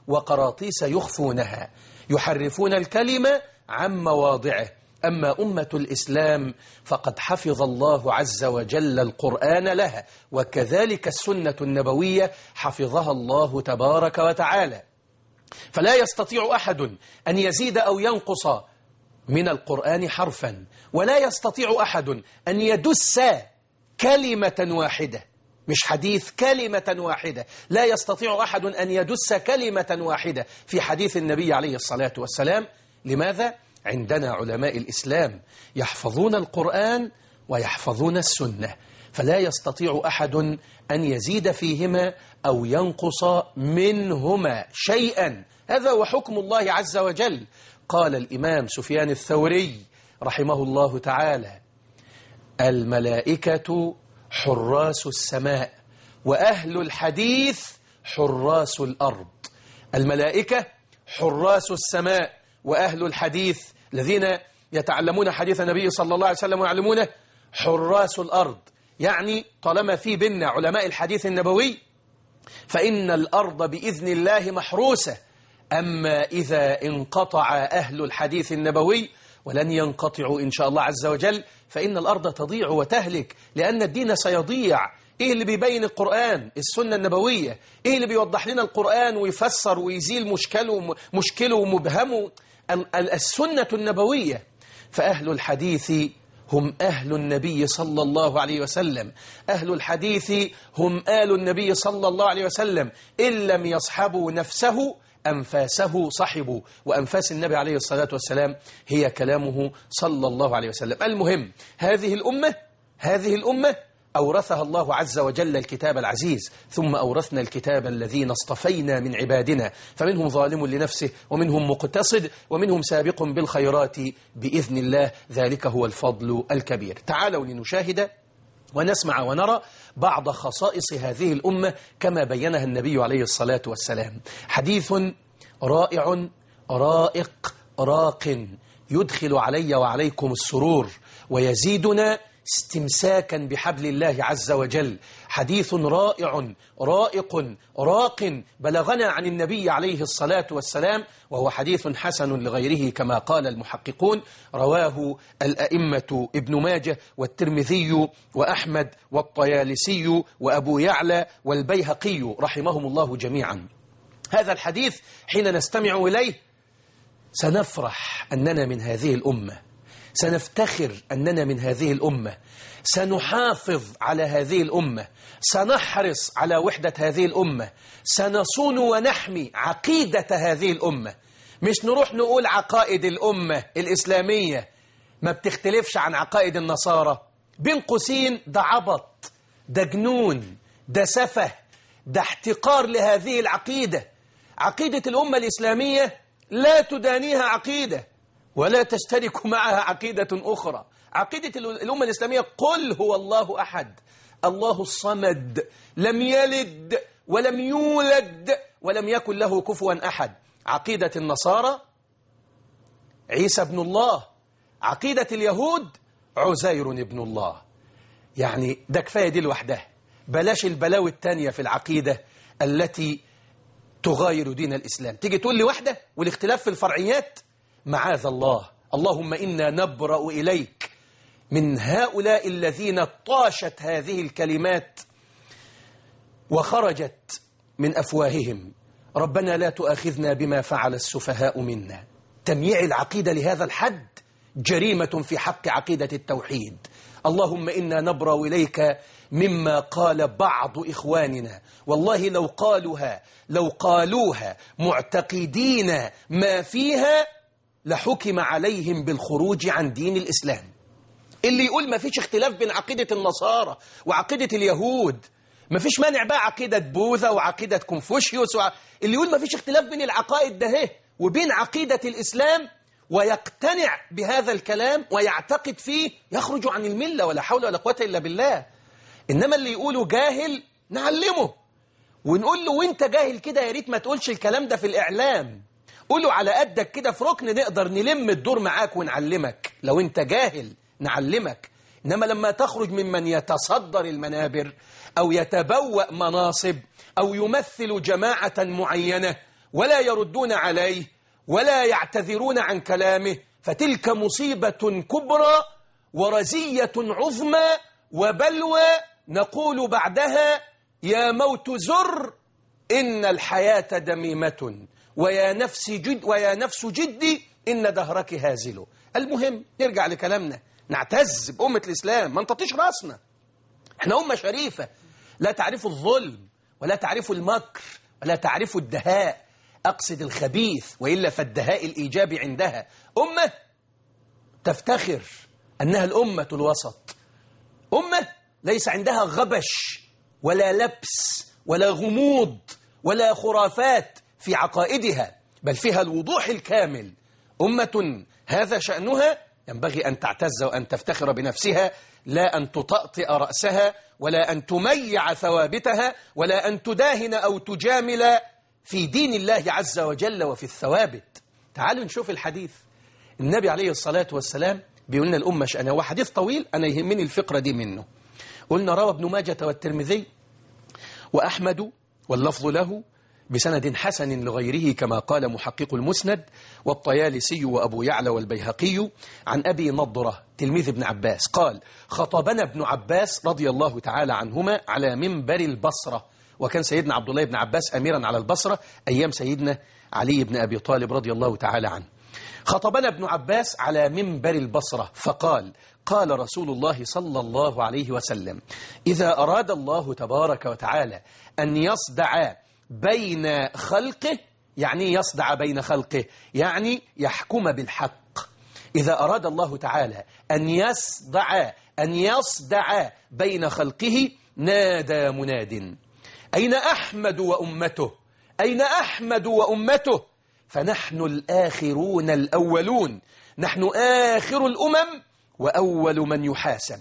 وقراطيس يخفونها يحرفون الكلمة عن مواضعه أما أمة الإسلام فقد حفظ الله عز وجل القرآن لها وكذلك السنة النبوية حفظها الله تبارك وتعالى فلا يستطيع أحد أن يزيد أو ينقص من القرآن حرفا ولا يستطيع أحد أن يدس كلمة واحدة مش حديث كلمة واحدة لا يستطيع أحد أن يدس كلمة واحدة في حديث النبي عليه الصلاة والسلام لماذا؟ عندنا علماء الإسلام يحفظون القرآن ويحفظون السنة فلا يستطيع أحد أن يزيد فيهما أو ينقص منهما شيئا هذا هو حكم الله عز وجل قال الإمام سفيان الثوري رحمه الله تعالى الملائكة حراس السماء وأهل الحديث حراس الأرض الملائكة حراس السماء وأهل الحديث الذين يتعلمون حديث النبي صلى الله عليه وسلم ويعلمونه حراس الأرض يعني طالما في بيننا علماء الحديث النبوي فإن الأرض بإذن الله محروسة أما إذا انقطع أهل الحديث النبوي ولن ينقطعوا إن شاء الله عز وجل فإن الأرض تضيع وتهلك لأن الدين سيضيع إيه اللي بيبين القرآن السنة النبوية إيه اللي بيوضح لنا القرآن ويفسر ويزيل مشكله مشكله ومبهمه السنة النبوية فأهل الحديث هم أهل النبي صلى الله عليه وسلم أهل الحديث هم آل النبي صلى الله عليه وسلم إن لم يصحبوا نفسه أنفاسه صحبوا وأنفاس النبي عليه الصلاة والسلام هي كلامه صلى الله عليه وسلم المهم هذه الأمة هذه الأمة أورثها الله عز وجل الكتاب العزيز ثم أورثنا الكتاب الذين اصطفينا من عبادنا فمنهم ظالم لنفسه ومنهم مقتصد ومنهم سابق بالخيرات بإذن الله ذلك هو الفضل الكبير تعالوا لنشاهد ونسمع ونرى بعض خصائص هذه الأمة كما بينها النبي عليه الصلاة والسلام حديث رائع رائق راق يدخل علي وعليكم السرور ويزيدنا استمساكا بحبل الله عز وجل حديث رائع رائق راق بلغنا عن النبي عليه الصلاة والسلام وهو حديث حسن لغيره كما قال المحققون رواه الأئمة ابن ماجه والترمذي وأحمد والطيالسي وأبو يعلى والبيهقي رحمهم الله جميعا هذا الحديث حين نستمع إليه سنفرح أننا من هذه الأمة سنفتخر أننا من هذه الأمة سنحافظ على هذه الأمة سنحرص على وحدة هذه الأمة سنصون ونحمي عقيدة هذه الأمة مش نروح نقول عقائد الأمة الإسلامية ما بتختلفش عن عقائد النصارى بين قوسين ده عبط ده جنون ده سفه ده احتقار لهذه العقيدة عقيدة الأمة الإسلامية لا تدانيها عقيدة ولا تشترك معها عقيدة أخرى عقيدة الأمة الإسلامية قل هو الله أحد الله الصمد لم يلد ولم يولد ولم يكن له كفوا أحد عقيدة النصارى عيسى ابن الله عقيدة اليهود عزير ابن الله يعني ده كفاية دي لوحدها بلاش البلاوي التانية في العقيدة التي تغاير دين الإسلام تيجي تقول لي واحدة والاختلاف في الفرعيات معاذ الله اللهم إنا نبرأ إليك من هؤلاء الذين طاشت هذه الكلمات وخرجت من أفواههم ربنا لا تؤاخذنا بما فعل السفهاء منا تمييع العقيدة لهذا الحد جريمة في حق عقيدة التوحيد اللهم إنا نبرأ إليك مما قال بعض إخواننا والله لو قالوها لو قالوها معتقدين ما فيها لحكم عليهم بالخروج عن دين الإسلام اللي يقول ما فيش اختلاف بين عقيدة النصارى وعقيدة اليهود ما فيش مانع بقى عقيدة بوذا وعقيدة كونفوشيوس وع... اللي يقول ما فيش اختلاف بين العقائد ده وبين عقيدة الإسلام ويقتنع بهذا الكلام ويعتقد فيه يخرج عن الملة ولا حول ولا قوة إلا بالله إنما اللي يقوله جاهل نعلمه ونقول له وانت جاهل كده يا ريت ما تقولش الكلام ده في الإعلام قوله على قدك كده في ركن نقدر نلم الدور معاك ونعلمك لو انت جاهل نعلمك إنما لما تخرج ممن يتصدر المنابر أو يتبوأ مناصب أو يمثل جماعة معينة ولا يردون عليه ولا يعتذرون عن كلامه فتلك مصيبة كبرى ورزية عظمى وبلوى نقول بعدها يا موت زر إن الحياة دميمة ويا نفس جد ويا نفس جدي إن دهرك هازل المهم نرجع لكلامنا نعتز بأمة الإسلام ما نططيش راسنا احنا أمة شريفة لا تعرف الظلم ولا تعرف المكر ولا تعرف الدهاء أقصد الخبيث وإلا فالدهاء الإيجابي عندها أمة تفتخر أنها الأمة الوسط أمة ليس عندها غبش ولا لبس ولا غموض ولا خرافات في عقائدها بل فيها الوضوح الكامل أمة هذا شأنها ينبغي أن تعتز وأن تفتخر بنفسها لا أن تطأطئ رأسها ولا أن تميع ثوابتها ولا أن تداهن أو تجامل في دين الله عز وجل وفي الثوابت تعالوا نشوف الحديث النبي عليه الصلاة والسلام بيقولنا الأمة شأنها وحديث طويل أنا يهمني الفقرة دي منه قلنا روى ابن ماجة والترمذي وأحمد واللفظ له بسند حسن لغيره كما قال محقق المسند والطيالسي وأبو يعلى والبيهقي عن أبي نضرة تلميذ ابن عباس قال خطبنا ابن عباس رضي الله تعالى عنهما على منبر البصرة وكان سيدنا عبد الله بن عباس أميرا على البصرة أيام سيدنا علي بن أبي طالب رضي الله تعالى عنه خطبنا ابن عباس على منبر البصرة فقال قال رسول الله صلى الله عليه وسلم إذا أراد الله تبارك وتعالى أن يصدع بين خلقه يعني يصدع بين خلقه يعني يحكم بالحق إذا أراد الله تعالى أن يصدع أن يصدع بين خلقه نادى مناد أين أحمد وأمته أين أحمد وأمته فنحن الآخرون الأولون نحن آخر الأمم وأول من يحاسب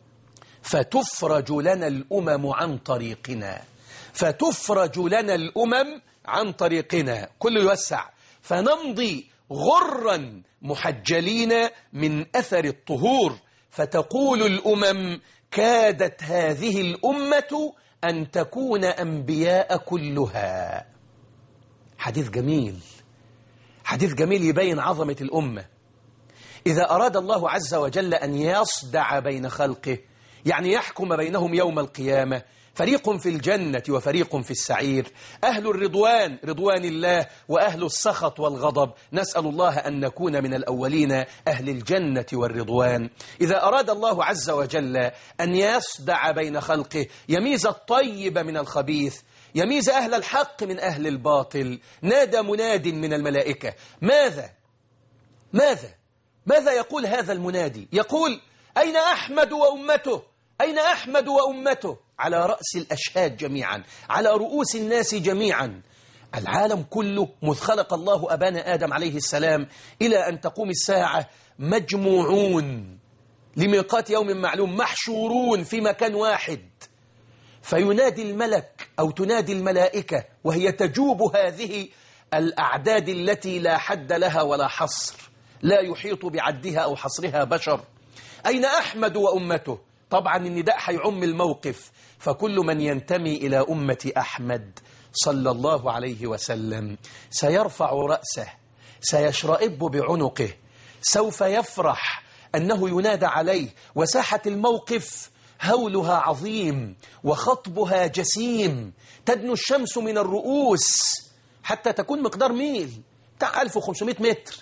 فتفرج لنا الأمم عن طريقنا فتفرج لنا الأمم عن طريقنا كل يوسع فنمضي غرا محجلين من أثر الطهور فتقول الأمم كادت هذه الأمة أن تكون أنبياء كلها حديث جميل حديث جميل يبين عظمة الأمة إذا أراد الله عز وجل أن يصدع بين خلقه يعني يحكم بينهم يوم القيامة فريق في الجنة وفريق في السعير أهل الرضوان رضوان الله وأهل السخط والغضب نسأل الله أن نكون من الأولين أهل الجنة والرضوان إذا أراد الله عز وجل أن يصدع بين خلقه يميز الطيب من الخبيث يميز أهل الحق من أهل الباطل نادى مناد من الملائكة ماذا؟ ماذا؟ ماذا يقول هذا المنادي؟ يقول أين أحمد وأمته؟ أين أحمد وأمته؟ على رأس الأشهاد جميعا على رؤوس الناس جميعا العالم كله مذ خلق الله أبانا آدم عليه السلام إلى أن تقوم الساعة مجموعون لميقات يوم معلوم محشورون في مكان واحد فينادي الملك أو تنادي الملائكة وهي تجوب هذه الأعداد التي لا حد لها ولا حصر لا يحيط بعدها أو حصرها بشر أين أحمد وأمته طبعا النداء هيعم الموقف فكل من ينتمي إلى أمة أحمد صلى الله عليه وسلم سيرفع رأسه سيشرئب بعنقه سوف يفرح أنه ينادى عليه وساحة الموقف هولها عظيم وخطبها جسيم تدنو الشمس من الرؤوس حتى تكون مقدار ميل بتاع 1500 متر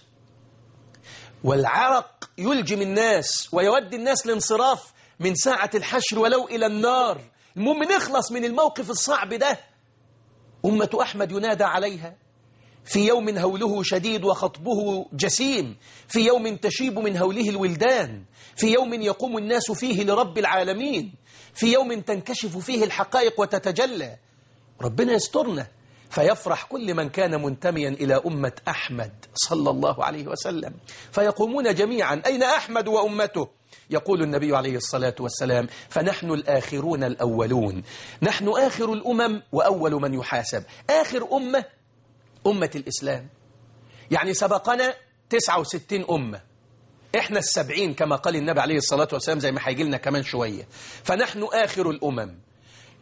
والعرق يلجم الناس ويودي الناس لانصراف من ساعة الحشر ولو إلى النار المهم نخلص من الموقف الصعب ده أمة أحمد ينادى عليها في يوم هوله شديد وخطبه جسيم في يوم تشيب من هوله الولدان في يوم يقوم الناس فيه لرب العالمين في يوم تنكشف فيه الحقائق وتتجلى ربنا يسترنا فيفرح كل من كان منتميا إلى أمة أحمد صلى الله عليه وسلم فيقومون جميعا أين أحمد وأمته يقول النبي عليه الصلاة والسلام فنحن الآخرون الأولون نحن آخر الأمم وأول من يحاسب آخر أمة أمة الإسلام يعني سبقنا 69 أمة إحنا السبعين كما قال النبي عليه الصلاة والسلام زي ما هيجي لنا كمان شوية فنحن آخر الأمم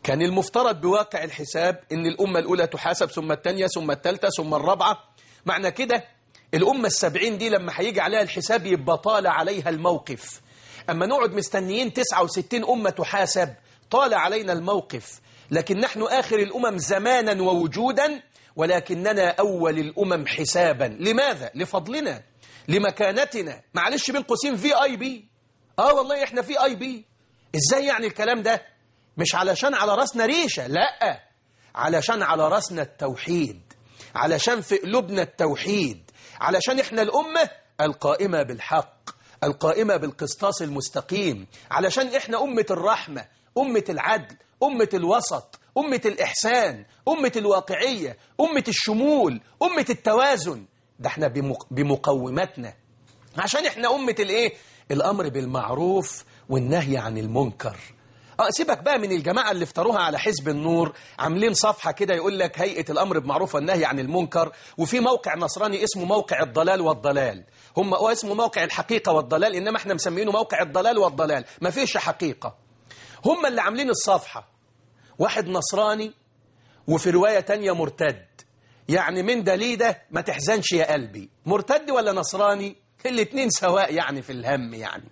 كان المفترض بواقع الحساب ان الأمة الأولى تحاسب ثم الثانية ثم الثالثة ثم الرابعة معنى كده الأمة السبعين دي لما هيجي عليها الحساب يبقى طال عليها الموقف أما نقعد مستنيين 69 أمة تحاسب طال علينا الموقف لكن نحن آخر الأمم زمانا ووجودا ولكننا أول الأمم حسابا لماذا؟ لفضلنا لمكانتنا معلش بين قوسين في اي بي اه والله احنا في اي بي ازاي يعني الكلام ده مش علشان على راسنا ريشة لا علشان على راسنا التوحيد علشان في قلوبنا التوحيد علشان احنا الأمة القائمة بالحق القائمة بالقسطاس المستقيم علشان احنا أمة الرحمة أمة العدل أمة الوسط أمة الإحسان أمة الواقعية أمة الشمول أمة التوازن ده احنا بمق... بمقوماتنا عشان احنا أمة الايه الأمر بالمعروف والنهي عن المنكر اه سيبك بقى من الجماعة اللي افتروها على حزب النور عاملين صفحة كده يقول لك هيئة الأمر بالمعروف والنهي عن المنكر وفي موقع نصراني اسمه موقع الضلال والضلال هم هو اسمه موقع الحقيقة والضلال إنما احنا مسمينه موقع الضلال والضلال ما فيش حقيقة هم اللي عاملين الصفحة واحد نصراني وفي رواية تانية مرتد يعني من دليده ما تحزنش يا قلبي مرتد ولا نصراني الاتنين سواء يعني في الهم يعني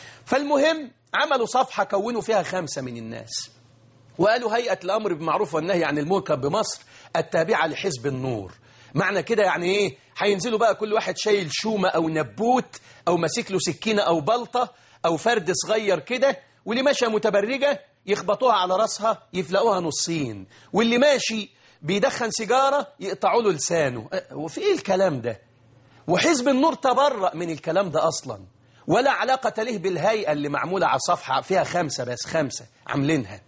فالمهم عملوا صفحة كونوا فيها خمسة من الناس وقالوا هيئة الأمر بالمعروف والنهي عن المنكر بمصر التابعة لحزب النور معنى كده يعني ايه هينزلوا بقى كل واحد شايل شومة أو نبوت أو ماسك له سكينة أو بلطة أو فرد صغير كده واللي ماشية متبرجة يخبطوها على راسها يفلقوها نصين واللي ماشي بيدخن سيجارة يقطعوا له لسانه وفي ايه الكلام ده وحزب النور تبرأ من الكلام ده أصلا ولا علاقة له بالهيئة اللي معمولة على صفحة فيها خمسة بس خمسة عاملينها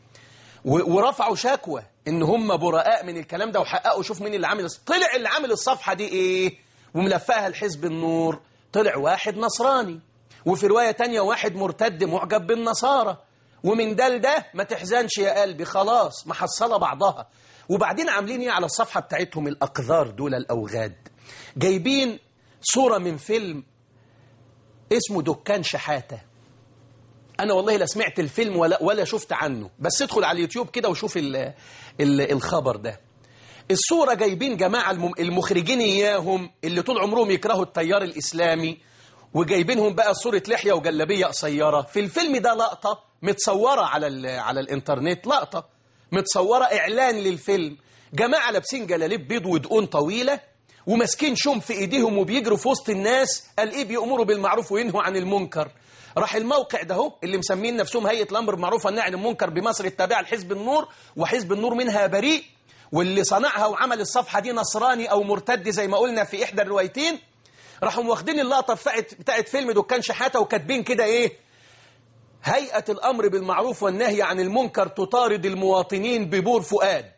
ورفعوا شكوى ان هم براء من الكلام ده وحققوا شوف مين اللي عامل طلع اللي عامل الصفحة دي ايه وملفقها لحزب النور طلع واحد نصراني وفي رواية تانية واحد مرتد معجب بالنصارى ومن ده لده ما تحزنش يا قلبي خلاص محصلة بعضها وبعدين عاملين ايه على الصفحة بتاعتهم الأقذار دول الأوغاد جايبين صورة من فيلم اسمه دكان شحاتة أنا والله لا سمعت الفيلم ولا, ولا شفت عنه بس ادخل على اليوتيوب كده وشوف ال ال الخبر ده الصورة جايبين جماعة المخرجين إياهم اللي طول عمرهم يكرهوا التيار الإسلامي وجايبينهم بقى صورة لحية وجلبية قصيرة في الفيلم ده لقطة متصورة على, على الإنترنت لقطة متصورة إعلان للفيلم جماعة لابسين جلاليب بيض ودقون طويلة وماسكين شوم في ايديهم وبيجروا في وسط الناس قال ايه بيأمروا بالمعروف وينهوا عن المنكر راح الموقع ده هو اللي مسمين نفسهم هيئة الأمر بالمعروف والنهي عن المنكر بمصر التابعة لحزب النور وحزب النور منها بريء واللي صنعها وعمل الصفحة دي نصراني أو مرتد زي ما قلنا في إحدى الروايتين راحوا واخدين اللقطة بتاعت, بتاعت فيلم دكان شحاتة وكاتبين كده إيه هيئة الأمر بالمعروف والنهي عن المنكر تطارد المواطنين ببور فؤاد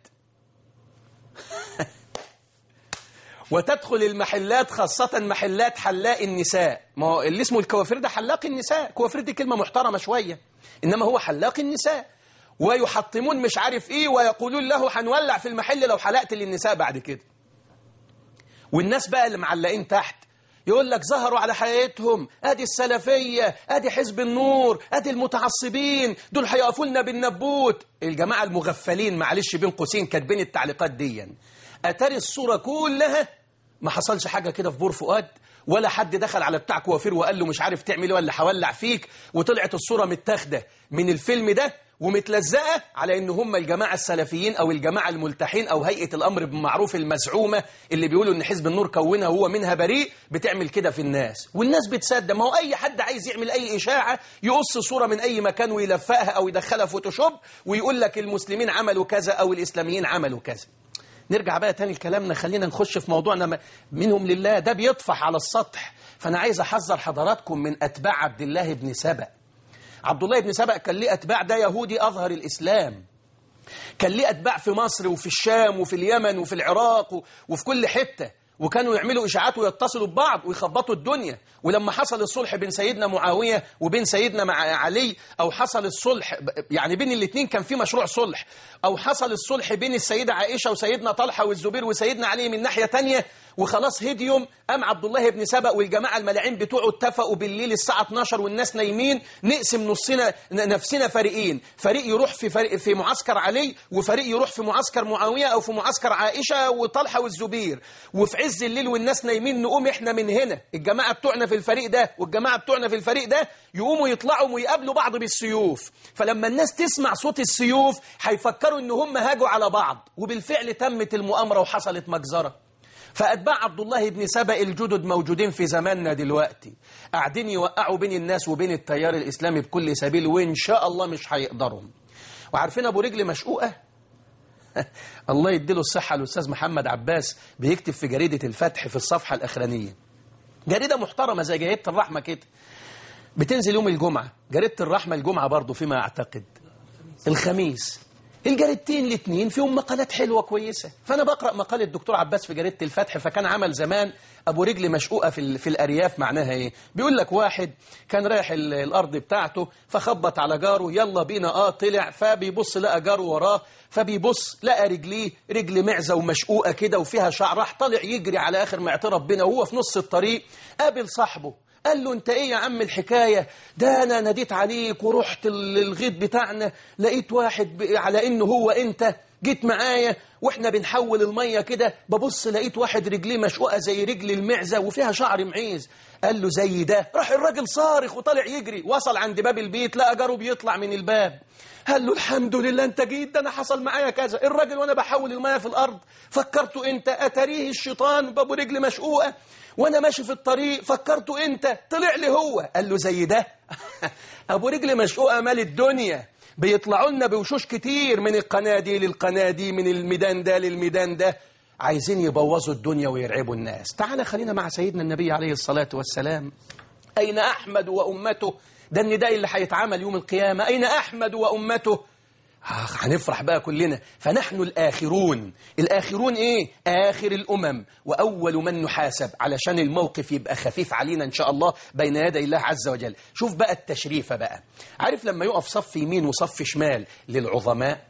وتدخل المحلات خاصة محلات حلاق النساء ما هو اللي اسمه الكوافير ده حلاق النساء كوافير دي كلمة محترمة شوية إنما هو حلاق النساء ويحطمون مش عارف إيه ويقولون له هنولع في المحل لو حلقت للنساء بعد كده والناس بقى اللي معلقين تحت يقول لك ظهروا على حياتهم ادي السلفية ادي حزب النور ادي المتعصبين دول هيقفوا لنا بالنبوت الجماعة المغفلين معلش بين قوسين كاتبين التعليقات دي اتاري الصورة كلها ما حصلش حاجة كده في بور فؤاد ولا حد دخل على بتاع كوافير وقال له مش عارف تعمل ايه ولا هولع فيك وطلعت الصورة متاخده من الفيلم ده ومتلزقة على ان هم الجماعة السلفيين او الجماعة الملتحين او هيئة الامر بالمعروف المزعومة اللي بيقولوا ان حزب النور كونها وهو منها بريء بتعمل كده في الناس والناس بتصدق ما هو اي حد عايز يعمل اي اشاعة يقص صورة من اي مكان ويلفقها او يدخلها فوتوشوب ويقول لك المسلمين عملوا كذا او الاسلاميين عملوا كذا نرجع بقى تاني لكلامنا خلينا نخش في موضوعنا منهم لله ده بيطفح على السطح فأنا عايز أحذر حضراتكم من أتباع عبد الله بن سبأ عبد الله بن سبأ كان ليه أتباع ده يهودي أظهر الإسلام كان ليه أتباع في مصر وفي الشام وفي اليمن وفي العراق وفي كل حتة وكانوا يعملوا إشاعات ويتصلوا ببعض ويخبطوا الدنيا ولما حصل الصلح بين سيدنا معاوية وبين سيدنا مع علي أو حصل الصلح يعني بين الاثنين كان في مشروع صلح أو حصل الصلح بين السيدة عائشة وسيدنا طلحة والزبير وسيدنا علي من ناحية تانية وخلاص هديهم قام عبد الله بن سبأ والجماعة الملاعين بتوعه اتفقوا بالليل الساعة 12 والناس نايمين نقسم نصنا نفسنا فريقين فريق يروح في فريق في معسكر علي وفريق يروح في معسكر معاوية أو في معسكر عائشة وطلحة والزبير وفي عز الليل والناس نايمين نقوم احنا من هنا الجماعة بتوعنا في الفريق ده والجماعة بتوعنا في الفريق ده يقوموا يطلعوا ويقابلوا بعض بالسيوف فلما الناس تسمع صوت السيوف هيفكروا ان هم هاجوا على بعض وبالفعل تمت المؤامرة وحصلت مجزرة فأتباع عبد الله بن سبأ الجدد موجودين في زماننا دلوقتي قاعدين يوقعوا بين الناس وبين التيار الإسلامي بكل سبيل وإن شاء الله مش هيقدروا وعارفين أبو رجل مشقوقة الله يديله الصحة الأستاذ محمد عباس بيكتب في جريدة الفتح في الصفحة الأخرانية جريدة محترمة زي جريدة الرحمة كده بتنزل يوم الجمعة جريدة الرحمة الجمعة برضو فيما أعتقد الخميس الجريدتين الاثنين فيهم مقالات حلوة كويسة فأنا بقرأ مقال الدكتور عباس في جريدة الفتح فكان عمل زمان أبو رجل مشقوقة في, في الأرياف معناها إيه بيقول لك واحد كان رايح الأرض بتاعته فخبط على جاره يلا بينا آه طلع فبيبص لقى جاره وراه فبيبص لقى رجليه رجل معزة ومشقوقة كده وفيها شعر راح طالع يجري على آخر معطي ربنا وهو في نص الطريق قابل صاحبه قال له انت ايه يا عم الحكاية ده انا ناديت عليك ورحت الغيط بتاعنا لقيت واحد على انه هو انت جيت معايا واحنا بنحول المية كده ببص لقيت واحد رجليه مشقوقة زي رجل المعزة وفيها شعر معيز قال له زي ده راح الراجل صارخ وطالع يجري وصل عند باب البيت لقى جاره بيطلع من الباب قال له الحمد لله انت جيت ده انا حصل معايا كذا الراجل وانا بحول المية في الارض فكرته انت اتريه الشيطان بابو رجل مشقوقة وانا ماشي في الطريق فكرته انت طلع لي هو قال له زي ده ابو رجل مشقوقه مال الدنيا بيطلعوا لنا بوشوش كتير من القناه دي للقناه دي من الميدان ده للميدان ده عايزين يبوظوا الدنيا ويرعبوا الناس تعال خلينا مع سيدنا النبي عليه الصلاه والسلام اين احمد وامته ده النداء اللي هيتعمل يوم القيامه اين احمد وامته آخ هنفرح بقى كلنا فنحن الآخرون الآخرون إيه؟ آخر الأمم وأول من نحاسب علشان الموقف يبقى خفيف علينا إن شاء الله بين يدي الله عز وجل شوف بقى التشريفة بقى عارف لما يقف صف يمين وصف شمال للعظماء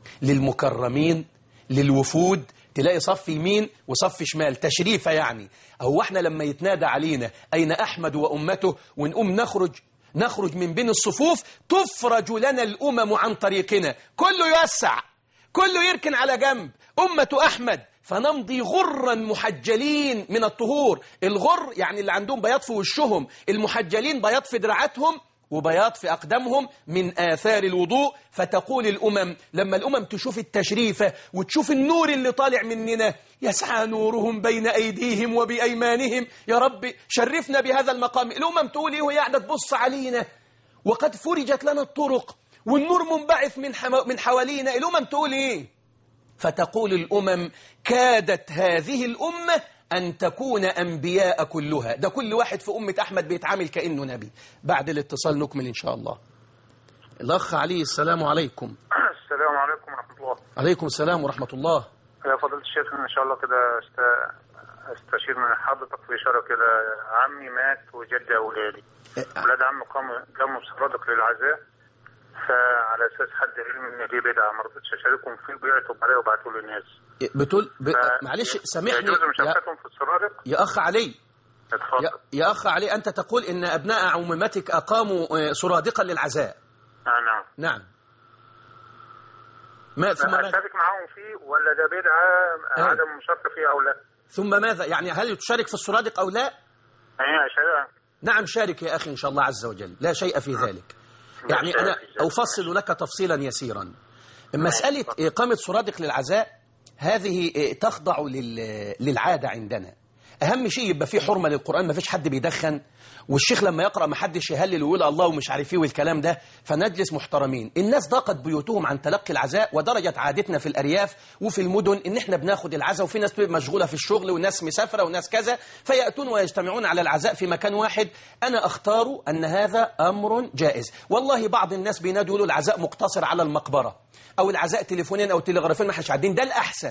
للمكرمين للوفود تلاقي صف يمين وصف شمال تشريفة يعني هو احنا لما يتنادى علينا أين أحمد وأمته ونقوم نخرج نخرج من بين الصفوف تفرج لنا الأمم عن طريقنا كله يوسع كله يركن على جنب أمة أحمد فنمضي غرا محجلين من الطهور الغر يعني اللي عندهم بياض في وشهم المحجلين بياض في دراعاتهم وبياض في أقدامهم من آثار الوضوء فتقول الأمم لما الأمم تشوف التشريفة وتشوف النور اللي طالع مننا يسعى نورهم بين أيديهم وبأيمانهم يا رب شرفنا بهذا المقام الأمم تقول إيه وهي قاعدة تبص علينا وقد فرجت لنا الطرق والنور منبعث من, حما من حوالينا الأمم تقول إيه فتقول الأمم كادت هذه الأمة أن تكون أنبياء كلها ده كل واحد في أمة أحمد بيتعامل كأنه نبي بعد الاتصال نكمل إن شاء الله الأخ علي السلام عليكم السلام عليكم ورحمة الله عليكم السلام ورحمة الله يا فضيلة الشيخ إن شاء الله كده است... استشير من حضرتك في إشارة كده عمي مات وجدي أولادي أولاد عمي قاموا قاموا بصرادق للعزاء فعلى أساس حد علم إن دي بدعة ما رضيتش أشاركهم فيه بيعتوا عليا وبعتوا للناس بتقول ب... ف- معلش سامحني يجوز يا... مشاركتهم في السرادق يا أخ علي اتفضل يا... يا أخ علي أنت تقول إن أبناء عمومتك أقاموا آه، سرادقا للعزاء آه نعم نعم ما ثم ماذا؟ أشارك معاهم فيه ولا ده بدعة أيوة. عدم المشاركة فيه أو لا؟ ثم ماذا يعني هل تشارك في السرادق أو لا أيوة أشارك نعم شارك يا أخي إن شاء الله عز وجل لا شيء في ذلك يعني أنا أفصل لك تفصيلا يسيرا مسألة إقامة سرادق للعزاء هذه تخضع لل- للعادة عندنا أهم شيء يبقى فيه حرمة للقرآن ما فيش حد بيدخن والشيخ لما يقرأ ما حدش يهلل ويقول الله ومش عارف ايه والكلام ده فنجلس محترمين الناس ضاقت بيوتهم عن تلقي العزاء ودرجت عادتنا في الأرياف وفي المدن إن إحنا بناخد العزاء وفي ناس بتبقى مشغولة في الشغل وناس مسافرة وناس كذا فيأتون ويجتمعون على العزاء في مكان واحد أنا أختار أن هذا أمر جائز والله بعض الناس بينادوا يقولوا العزاء مقتصر على المقبرة أو العزاء تليفونيا أو تلغرافيا ما احناش عارفين ده الأحسن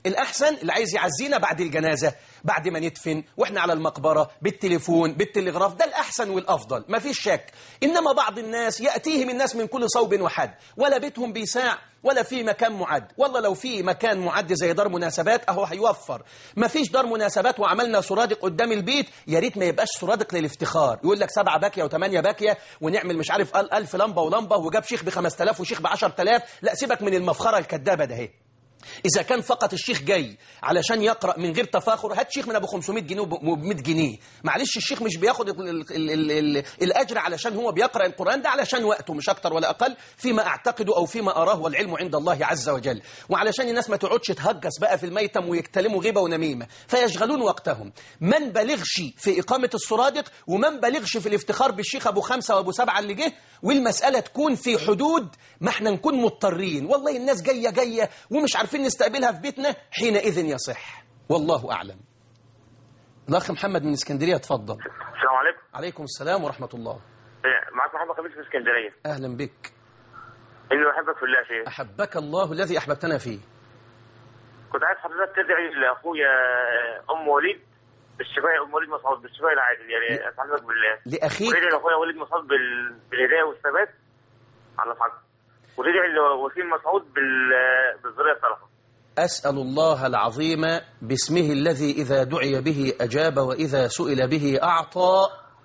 الأحسن اللي عايز يعزينا بعد الجنازة بعد ما ندفن وإحنا على المقبرة بالتليفون بالتلغراف ده الأحسن والأفضل ما فيش شك إنما بعض الناس يأتيهم الناس من كل صوب وحد ولا بيتهم بيساع ولا في مكان معد والله لو في مكان معد زي دار مناسبات أهو هيوفر ما فيش دار مناسبات وعملنا سرادق قدام البيت يا ريت ما يبقاش سرادق للافتخار يقول لك سبعة باكية وثمانية باكية ونعمل مش عارف ألف لمبة ولمبة وجاب شيخ ب 5000 وشيخ ب 10000 لا سيبك من المفخرة الكدابة ده اهي إذا كان فقط الشيخ جاي علشان يقرأ من غير تفاخر هات شيخ من أبو 500 جنيه وب 100 جنيه معلش الشيخ مش بياخد ال ال ال ال ال الأجر علشان هو بيقرأ القرآن ده علشان وقته مش أكتر ولا أقل فيما أعتقد أو فيما أراه والعلم عند الله عز وجل وعلشان الناس ما تقعدش تهجس بقى في الميتم ويكتلموا غيبة ونميمة فيشغلون وقتهم من بلغش في إقامة السرادق ومن بلغش في الافتخار بالشيخ أبو خمسة وأبو سبعة اللي جه والمسألة تكون في حدود ما احنا نكون مضطرين والله الناس جاية جاية ومش عارفين نستقبلها في بيتنا حينئذ يصح والله أعلم الأخ محمد من اسكندرية اتفضل السلام عليكم عليكم السلام ورحمة الله إيه، معك محمد خميس من اسكندريه أهلا بك اني بحبك في الله يا شيخ أحبك الله الذي أحببتنا فيه كنت عايز حضرتك تدعي لاخويا آه، ام وليد بالشفاء ام وليد مسعود بالشفاء العاجل يعني اسالك بالله لأخيك وتدعي لاخويا وليد مسعود بال... بالهدايه والثبات على الحق وتدعي لوسيم مسعود بال... بالذريه الصالحه أسأل الله العظيم باسمه الذي إذا دعي به أجاب وإذا سئل به أعطى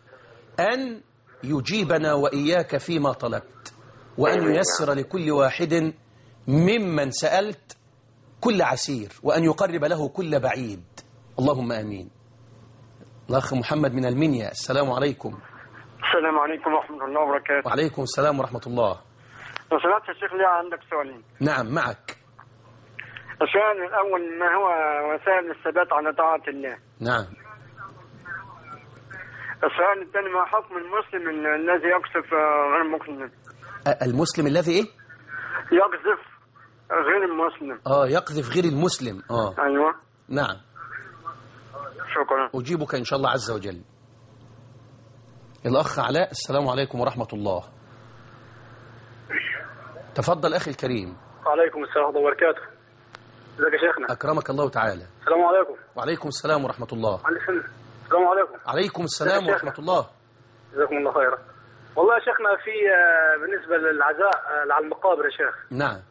أن يجيبنا وإياك فيما طلبت وأن ييسر لكل واحد ممن سألت كل عسير وأن يقرب له كل بعيد اللهم آمين الأخ محمد من المنيا السلام عليكم السلام عليكم ورحمة الله وبركاته وعليكم السلام ورحمة الله لو سمحت يا شيخ لي عندك سؤالين نعم معك السؤال الأول ما هو وسائل الثبات على طاعة الله نعم السؤال الثاني ما حكم المسلم الذي يقذف غير المسلم أ- المسلم الذي إيه؟ يقذف غير المسلم آه يقذف غير المسلم آه أيوة نعم شكرا أجيبك إن شاء الله عز وجل الأخ علاء السلام عليكم ورحمة الله تفضل أخي الكريم وعليكم السلام ورحمة الله وبركاته ازيك يا شيخنا أكرمك الله تعالى السلام عليكم وعليكم السلام ورحمة الله عندي سنة السلام عليكم عليكم السلام ورحمة الله جزاكم الله خيرا والله يا شيخنا في آه، بالنسبة للعزاء آه، على المقابر يا شيخ نعم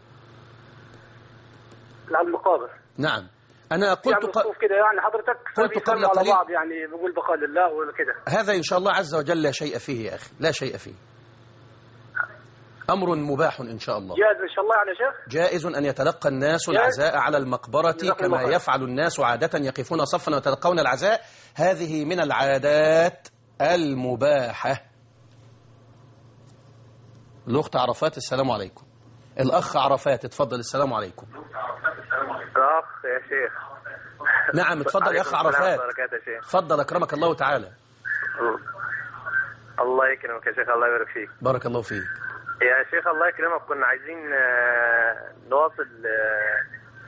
على المقابر نعم أنا قلت يعني ق... صفوف كده يعني حضرتك قلت بيصلوا قبل على قليل- بعض يعني بيقول بقاء لله وكده هذا إن شاء الله عز وجل لا شيء فيه يا أخي لا شيء فيه أمر مباح إن شاء الله جاهز ان شاء الله يعني يا شيخ جائز أن يتلقى الناس العزاء على المقبرة جزاكم الله كما خير. يفعل الناس عادة يقفون صفا ويتلقون العزاء هذه من العادات المباحة الأخت عرفات السلام عليكم الأخ عرفات اتفضل السلام عليكم الاخ يا شيخ نعم اتفضل يا أخ عليكم السلام عرفات ورحمة الله وبركاته يا شيخ اتفضل أكرمك الله تعالى الله يكرمك يا شيخ الله يبارك فيك بارك الله فيك يا شيخ الله يكرمك كنا عايزين آه، نواصل آه،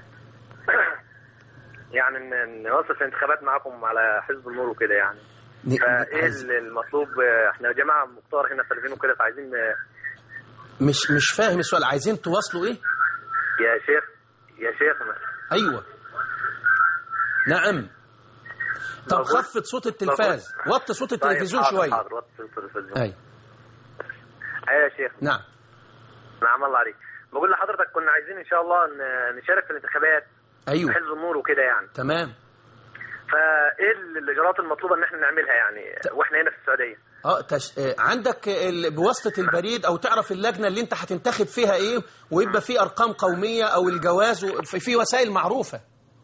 يعني ن- نواصل في الانتخابات معاكم على حزب النور وكده يعني ن- فايه عايز- المطلوب آه، احنا جماعه مختار هنا سالفين وكده فعايزين آه، مش مش فاهم السؤال عايزين تواصلوا إيه يا شيخ يا شيخنا أيوة نعم طب بقول- خفض صوت التلفاز وطي صوت التلفزيون طيب، حاضر، شوية حاضر وطي صوت التلفزيون أي ايوه يا شيخ نعم نعم الله عليك بقول لحضرتك كنا عايزين ان شاء الله ن- نشارك في الانتخابات أيوة حزب النور وكده يعني تمام فايه الاجراءات المطلوبه ان احنا نعملها يعني واحنا هنا في السعوديه اه تش... آه، عندك ال... بواسطة البريد او تعرف اللجنة اللي انت هتنتخب فيها ايه ويبقى في ارقام قومية او الجواز و... في... في وسائل معروفة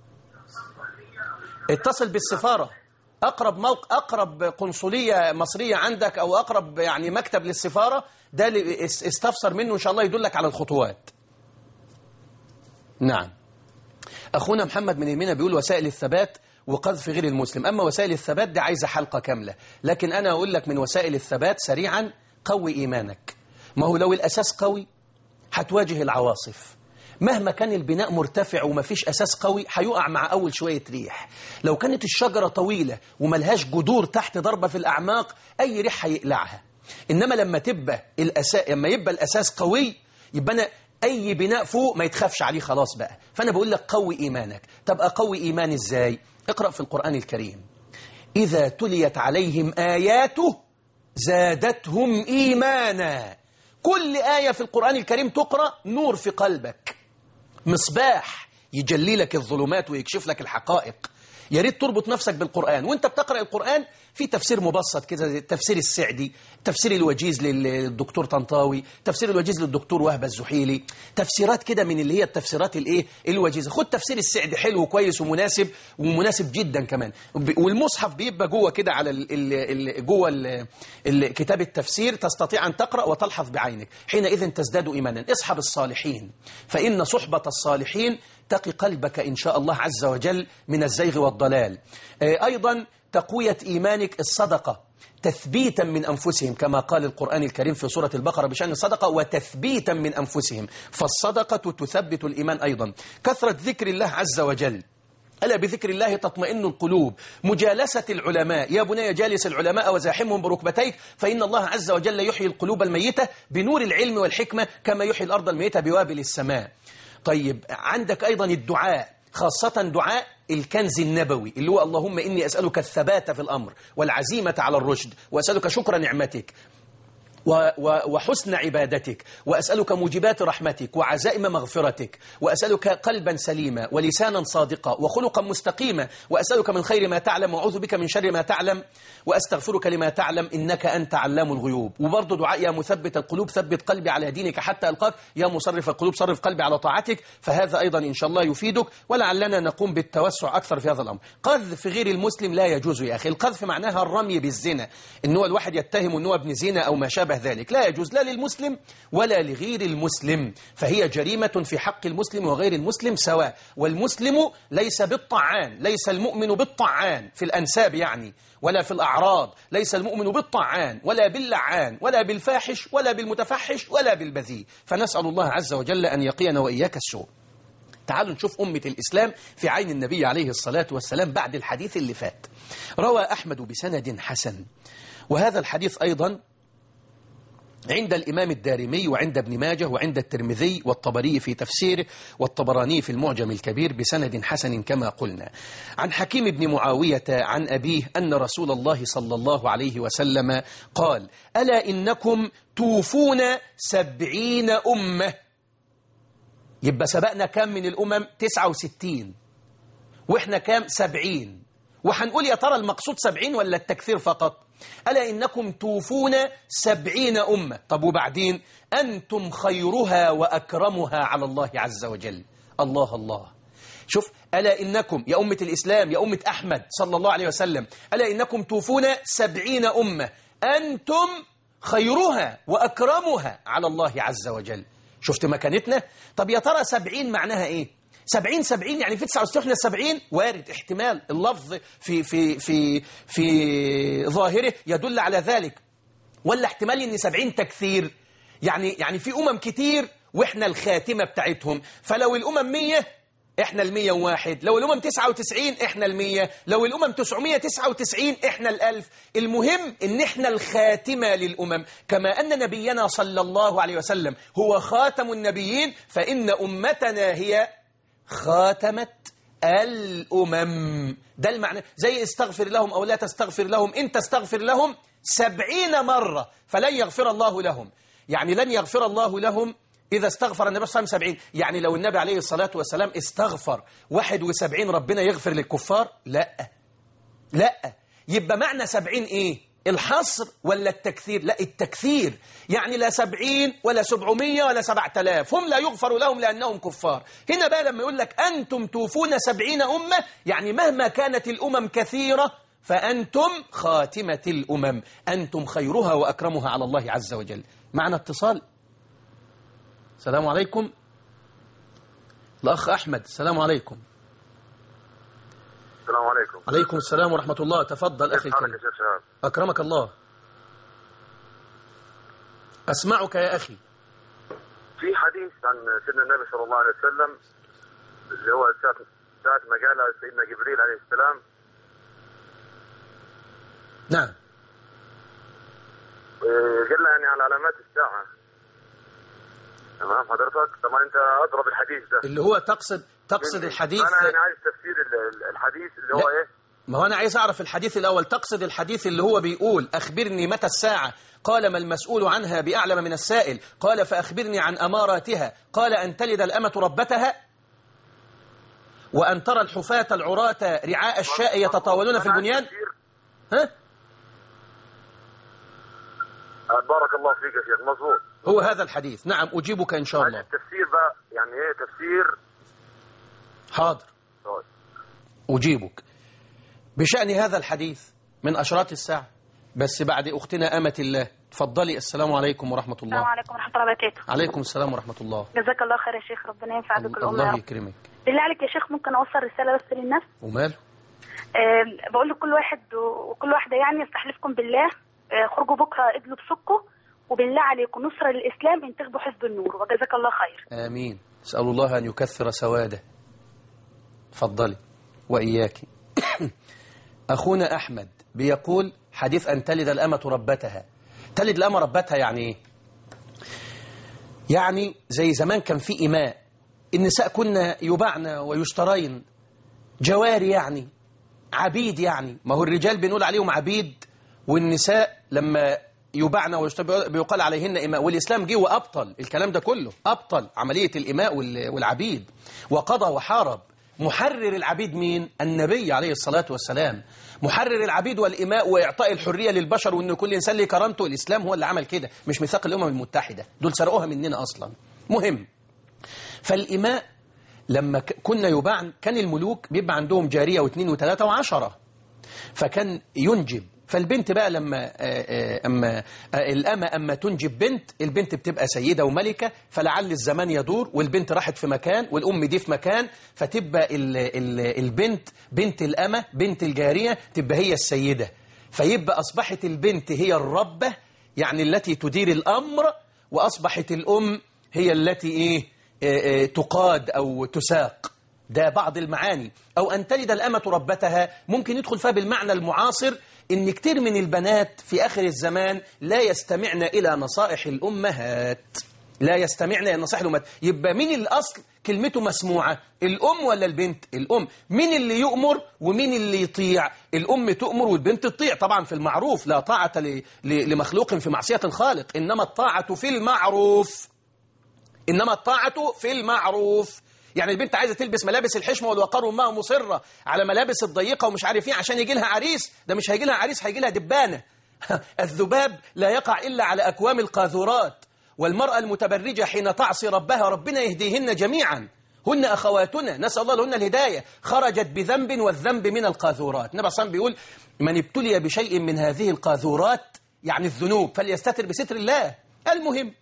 اتصل بالسفارة اقرب موق... اقرب قنصلية مصرية عندك او اقرب يعني مكتب للسفارة ده اللي اس- استفسر منه ان شاء الله يدلك على الخطوات نعم أخونا محمد من المنى بيقول وسائل الثبات وقذف غير المسلم أما وسائل الثبات دي عايزة حلقة كاملة لكن أنا أقول لك من وسائل الثبات سريعا قوي إيمانك ما هو لو الأساس قوي هتواجه العواصف مهما كان البناء مرتفع ومفيش أساس قوي هيقع مع أول شوية ريح لو كانت الشجرة طويلة وملهاش جذور تحت ضربة في الأعماق أي ريح هيقلعها إنما لما تبقى الأساس لما يبقى الأساس قوي يبقى أنا أي بناء فوق ما يتخافش عليه خلاص بقى فأنا بقول لك قوي إيمانك طب أقوي إيمان إزاي اقرأ في القرآن الكريم إذا تليت عليهم آياته زادتهم إيمانا كل آية في القرآن الكريم تقرأ نور في قلبك مصباح يجلي لك الظلمات ويكشف لك الحقائق يا ريت تربط نفسك بالقرآن وانت بتقرأ القرآن في تفسير مبسط كده زي تفسير السعدي تفسير الوجيز للدكتور طنطاوي تفسير الوجيز للدكتور وهبة الزحيلي تفسيرات كده من اللي هي التفسيرات الايه الوجيزة خد تفسير السعدي حلو وكويس ومناسب ومناسب جدا كمان والمصحف بيبقى جوه كده على ال ال جوه ال ال كتاب التفسير تستطيع أن تقرأ وتلحظ بعينك حينئذ تزداد إيمانا اصحب الصالحين فإن صحبة الصالحين تقي قلبك إن شاء الله عز وجل من الزيغ والضلال أيضا تقوية إيمانك الصدقة تثبيتا من أنفسهم كما قال القرآن الكريم في سورة البقرة بشأن الصدقة وتثبيتا من أنفسهم فالصدقة تثبت الإيمان أيضا كثرة ذكر الله عز وجل ألا بذكر الله تطمئن القلوب مجالسة العلماء يا بني جالس العلماء وزاحمهم بركبتيك فإن الله عز وجل يحيي القلوب الميتة بنور العلم والحكمة كما يحيي الأرض الميتة بوابل السماء طيب عندك أيضا الدعاء خاصة دعاء الكنز النبوي اللي هو اللهم إني أسألك الثبات في الأمر والعزيمة على الرشد وأسألك شكر نعمتك وحسن عبادتك وأسألك موجبات رحمتك وعزائم مغفرتك وأسألك قلبا سليما ولسانا صادقا وخلقا مستقيما وأسألك من خير ما تعلم وأعوذ بك من شر ما تعلم وأستغفرك لما تعلم إنك أنت علام الغيوب وبرضه دعاء يا مثبت القلوب ثبت قلبي على دينك حتى ألقاك يا مصرف القلوب صرف قلبي على طاعتك فهذا أيضا إن شاء الله يفيدك ولعلنا نقوم بالتوسع أكثر في هذا الأمر قذف غير المسلم لا يجوز يا أخي القذف معناها الرمي بالزنا إن هو الواحد يتهم أنه ابن زنا أو ما شابه ذلك لا يجوز لا للمسلم ولا لغير المسلم فهي جريمة في حق المسلم وغير المسلم سواء والمسلم ليس بالطعان ليس المؤمن بالطعان في الأنساب يعني ولا في الأعراض ليس المؤمن بالطعان ولا باللعان ولا بالفاحش ولا بالمتفحش ولا بالبذيء فنسأل الله عز وجل أن يقينا وإياك السوء تعالوا نشوف أمة الإسلام في عين النبي عليه الصلاة والسلام بعد الحديث اللي فات روى أحمد بسند حسن وهذا الحديث أيضا عند الإمام الدارمي وعند ابن ماجه وعند الترمذي والطبري في تفسيره والطبراني في المعجم الكبير بسند حسن كما قلنا عن حكيم بن معاوية عن أبيه أن رسول الله صلى الله عليه وسلم قال ألا إنكم توفون سبعين أمة يبقى سبقنا كم من الأمم تسعة وستين وإحنا كام سبعين وحنقول يا ترى المقصود سبعين ولا التكثير فقط ألا إنكم توفون سبعين أمة طب وبعدين أنتم خيرها وأكرمها على الله عز وجل الله الله شوف ألا إنكم يا أمة الإسلام يا أمة أحمد صلى الله عليه وسلم ألا إنكم توفون سبعين أمة أنتم خيرها وأكرمها على الله عز وجل شفت مكانتنا طب يا ترى سبعين معناها إيه سبعين سبعين يعني في تسعة وستين السبعين وارد احتمال اللفظ في, في, في, في ظاهره يدل على ذلك ولا احتمال ان سبعين تكثير يعني, يعني في أمم كتير وإحنا الخاتمة بتاعتهم فلو الأمم مية إحنا المية وواحد لو الأمم تسعة وتسعين إحنا المية لو الأمم تسعمية تسعة وتسعين إحنا الألف المهم إن إحنا الخاتمة للأمم كما أن نبينا صلى الله عليه وسلم هو خاتم النبيين فإن أمتنا هي خاتمة الأمم ده المعنى زي استغفر لهم أو لا تستغفر لهم إن تستغفر لهم سبعين مرة فلن يغفر الله لهم يعني لن يغفر الله لهم إذا استغفر النبي صلى الله عليه وسلم سبعين يعني لو النبي عليه الصلاة والسلام استغفر واحد وسبعين ربنا يغفر للكفار لا لا يبقى معنى سبعين إيه الحصر ولا التكثير لا التكثير يعني لا سبعين ولا سبعمية ولا سبعة آلاف هم لا يغفر لهم لأنهم كفار هنا بقى لما يقول لك أنتم توفون سبعين أمة يعني مهما كانت الأمم كثيرة فأنتم خاتمة الأمم أنتم خيرها وأكرمها على الله عز وجل معنا اتصال السلام عليكم الأخ أحمد السلام عليكم السلام عليكم عليكم السلام ورحمة الله تفضل أخي كيف حالك الكريم يا شيخ شهاب أكرمك الله أسمعك يا أخي في حديث عن سيدنا النبي صلى الله عليه وسلم اللي هو ساعة ساعة ما قال سيدنا جبريل عليه السلام نعم آه، قال له يعني على علامات الساعة تمام حضرتك طبعا انت اضرب الحديث ده اللي هو تقصد تقصد الحديث انا يعني عايز تفسير ال- ال- الحديث اللي هو لا. ايه ما هو أنا عايز أعرف الحديث الأول تقصد الحديث اللي هو بيقول أخبرني متى الساعة قال ما المسؤول عنها بأعلم من السائل قال فأخبرني عن أماراتها قال أن تلد الأمة ربتها وأن ترى الحفاة العراة رعاء الشاء يتطاولون في أنا عايز البنيان تفسير. ها؟ آه، بارك الله فيك يا شيخ مظبوط هو هذا الحديث نعم أجيبك إن شاء عايز الله التفسير بقى يعني ايه تفسير حاضر طيب. أجيبك بشأن هذا الحديث من أشراط الساعة بس بعد أختنا أمة الله تفضلي السلام عليكم ورحمة السلام الله عليكم ورحمة الله وبركاته عليكم السلام ورحمة الله جزاك الله خير يا شيخ ربنا ينفع بك الأمة يا الله رب يكرمك بالله عليك يا شيخ ممكن أوصل رسالة بس للناس وماله أه بقول لكل واحد و- وكل واحدة يعني استحلفكم بالله أه خرجوا بكرة ادلوا بسكوا وبالله عليكم نصرة للإسلام انتخبوا حزب النور وجزاك الله خير آمين أسأل الله أن يكثر سواده تفضلي وإياك أخونا أحمد بيقول حديث أن تلد الأمة ربتها تلد الأمة ربتها يعني إيه؟ يعني زي زمان كان في إماء النساء كنا يباعن ويشترين جواري يعني عبيد يعني ما هو الرجال بنقول عليهم عبيد والنساء لما يباعن ويشترين بيقال عليهن إماء والإسلام جه وأبطل الكلام ده كله أبطل عملية الإماء وال- والعبيد وقضى وحارب محرر العبيد مين؟ النبي عليه الصلاة والسلام محرر العبيد والإماء وإعطاء الحرية للبشر وأن كل إنسان ليه كرامته الإسلام هو اللي عمل كده مش ميثاق الأمم المتحدة دول سرقوها مننا أصلا مهم فالإماء لما ك- كنا يباعن كان الملوك بيبقى عندهم جارية واثنين وثلاثة وعشرة فكان ينجب فالبنت بقى لما آه، آه، أما آه، الأمة أما تنجب بنت البنت بتبقى سيدة وملكة فلعل الزمان يدور والبنت راحت في مكان والأم دي في مكان فتبقى ال ال البنت بنت الأمة بنت الجارية تبقى هي السيدة فيبقى أصبحت البنت هي الربة يعني التي تدير الأمر وأصبحت الأم هي التي إيه آه، آه، تقاد أو تساق ده بعض المعاني أو أن تلد الأمة ربتها ممكن يدخل فيها بالمعنى المعاصر إن كتير من البنات في آخر الزمان لا يستمعن إلى نصائح الأمهات لا يستمعن إلى نصائح الأمهات يبقى مين الأصل كلمته مسموعة الأم ولا البنت الأم مين اللي يؤمر ومين اللي يطيع الأم تؤمر والبنت تطيع طبعا في المعروف لا طاعة ل- ل- لمخلوق في معصية الخالق إنما الطاعة في المعروف إنما الطاعة في المعروف يعني البنت عايزة تلبس ملابس الحشمة والوقار وامها مصرة على ملابس الضيقة ومش عارف ايه عشان يجي لها عريس ده مش هيجي لها عريس هيجي لها دبانة الذباب لا يقع إلا على أكوام القاذورات والمرأة المتبرجة حين تعصي ربها ربنا يهديهن جميعا هن أخواتنا نسأل الله لهن الهداية خرجت بذنب والذنب من القاذورات النبي صلى الله عليه وسلم بيقول من ابتلي بشيء من هذه القاذورات يعني الذنوب فليستتر بستر الله المهم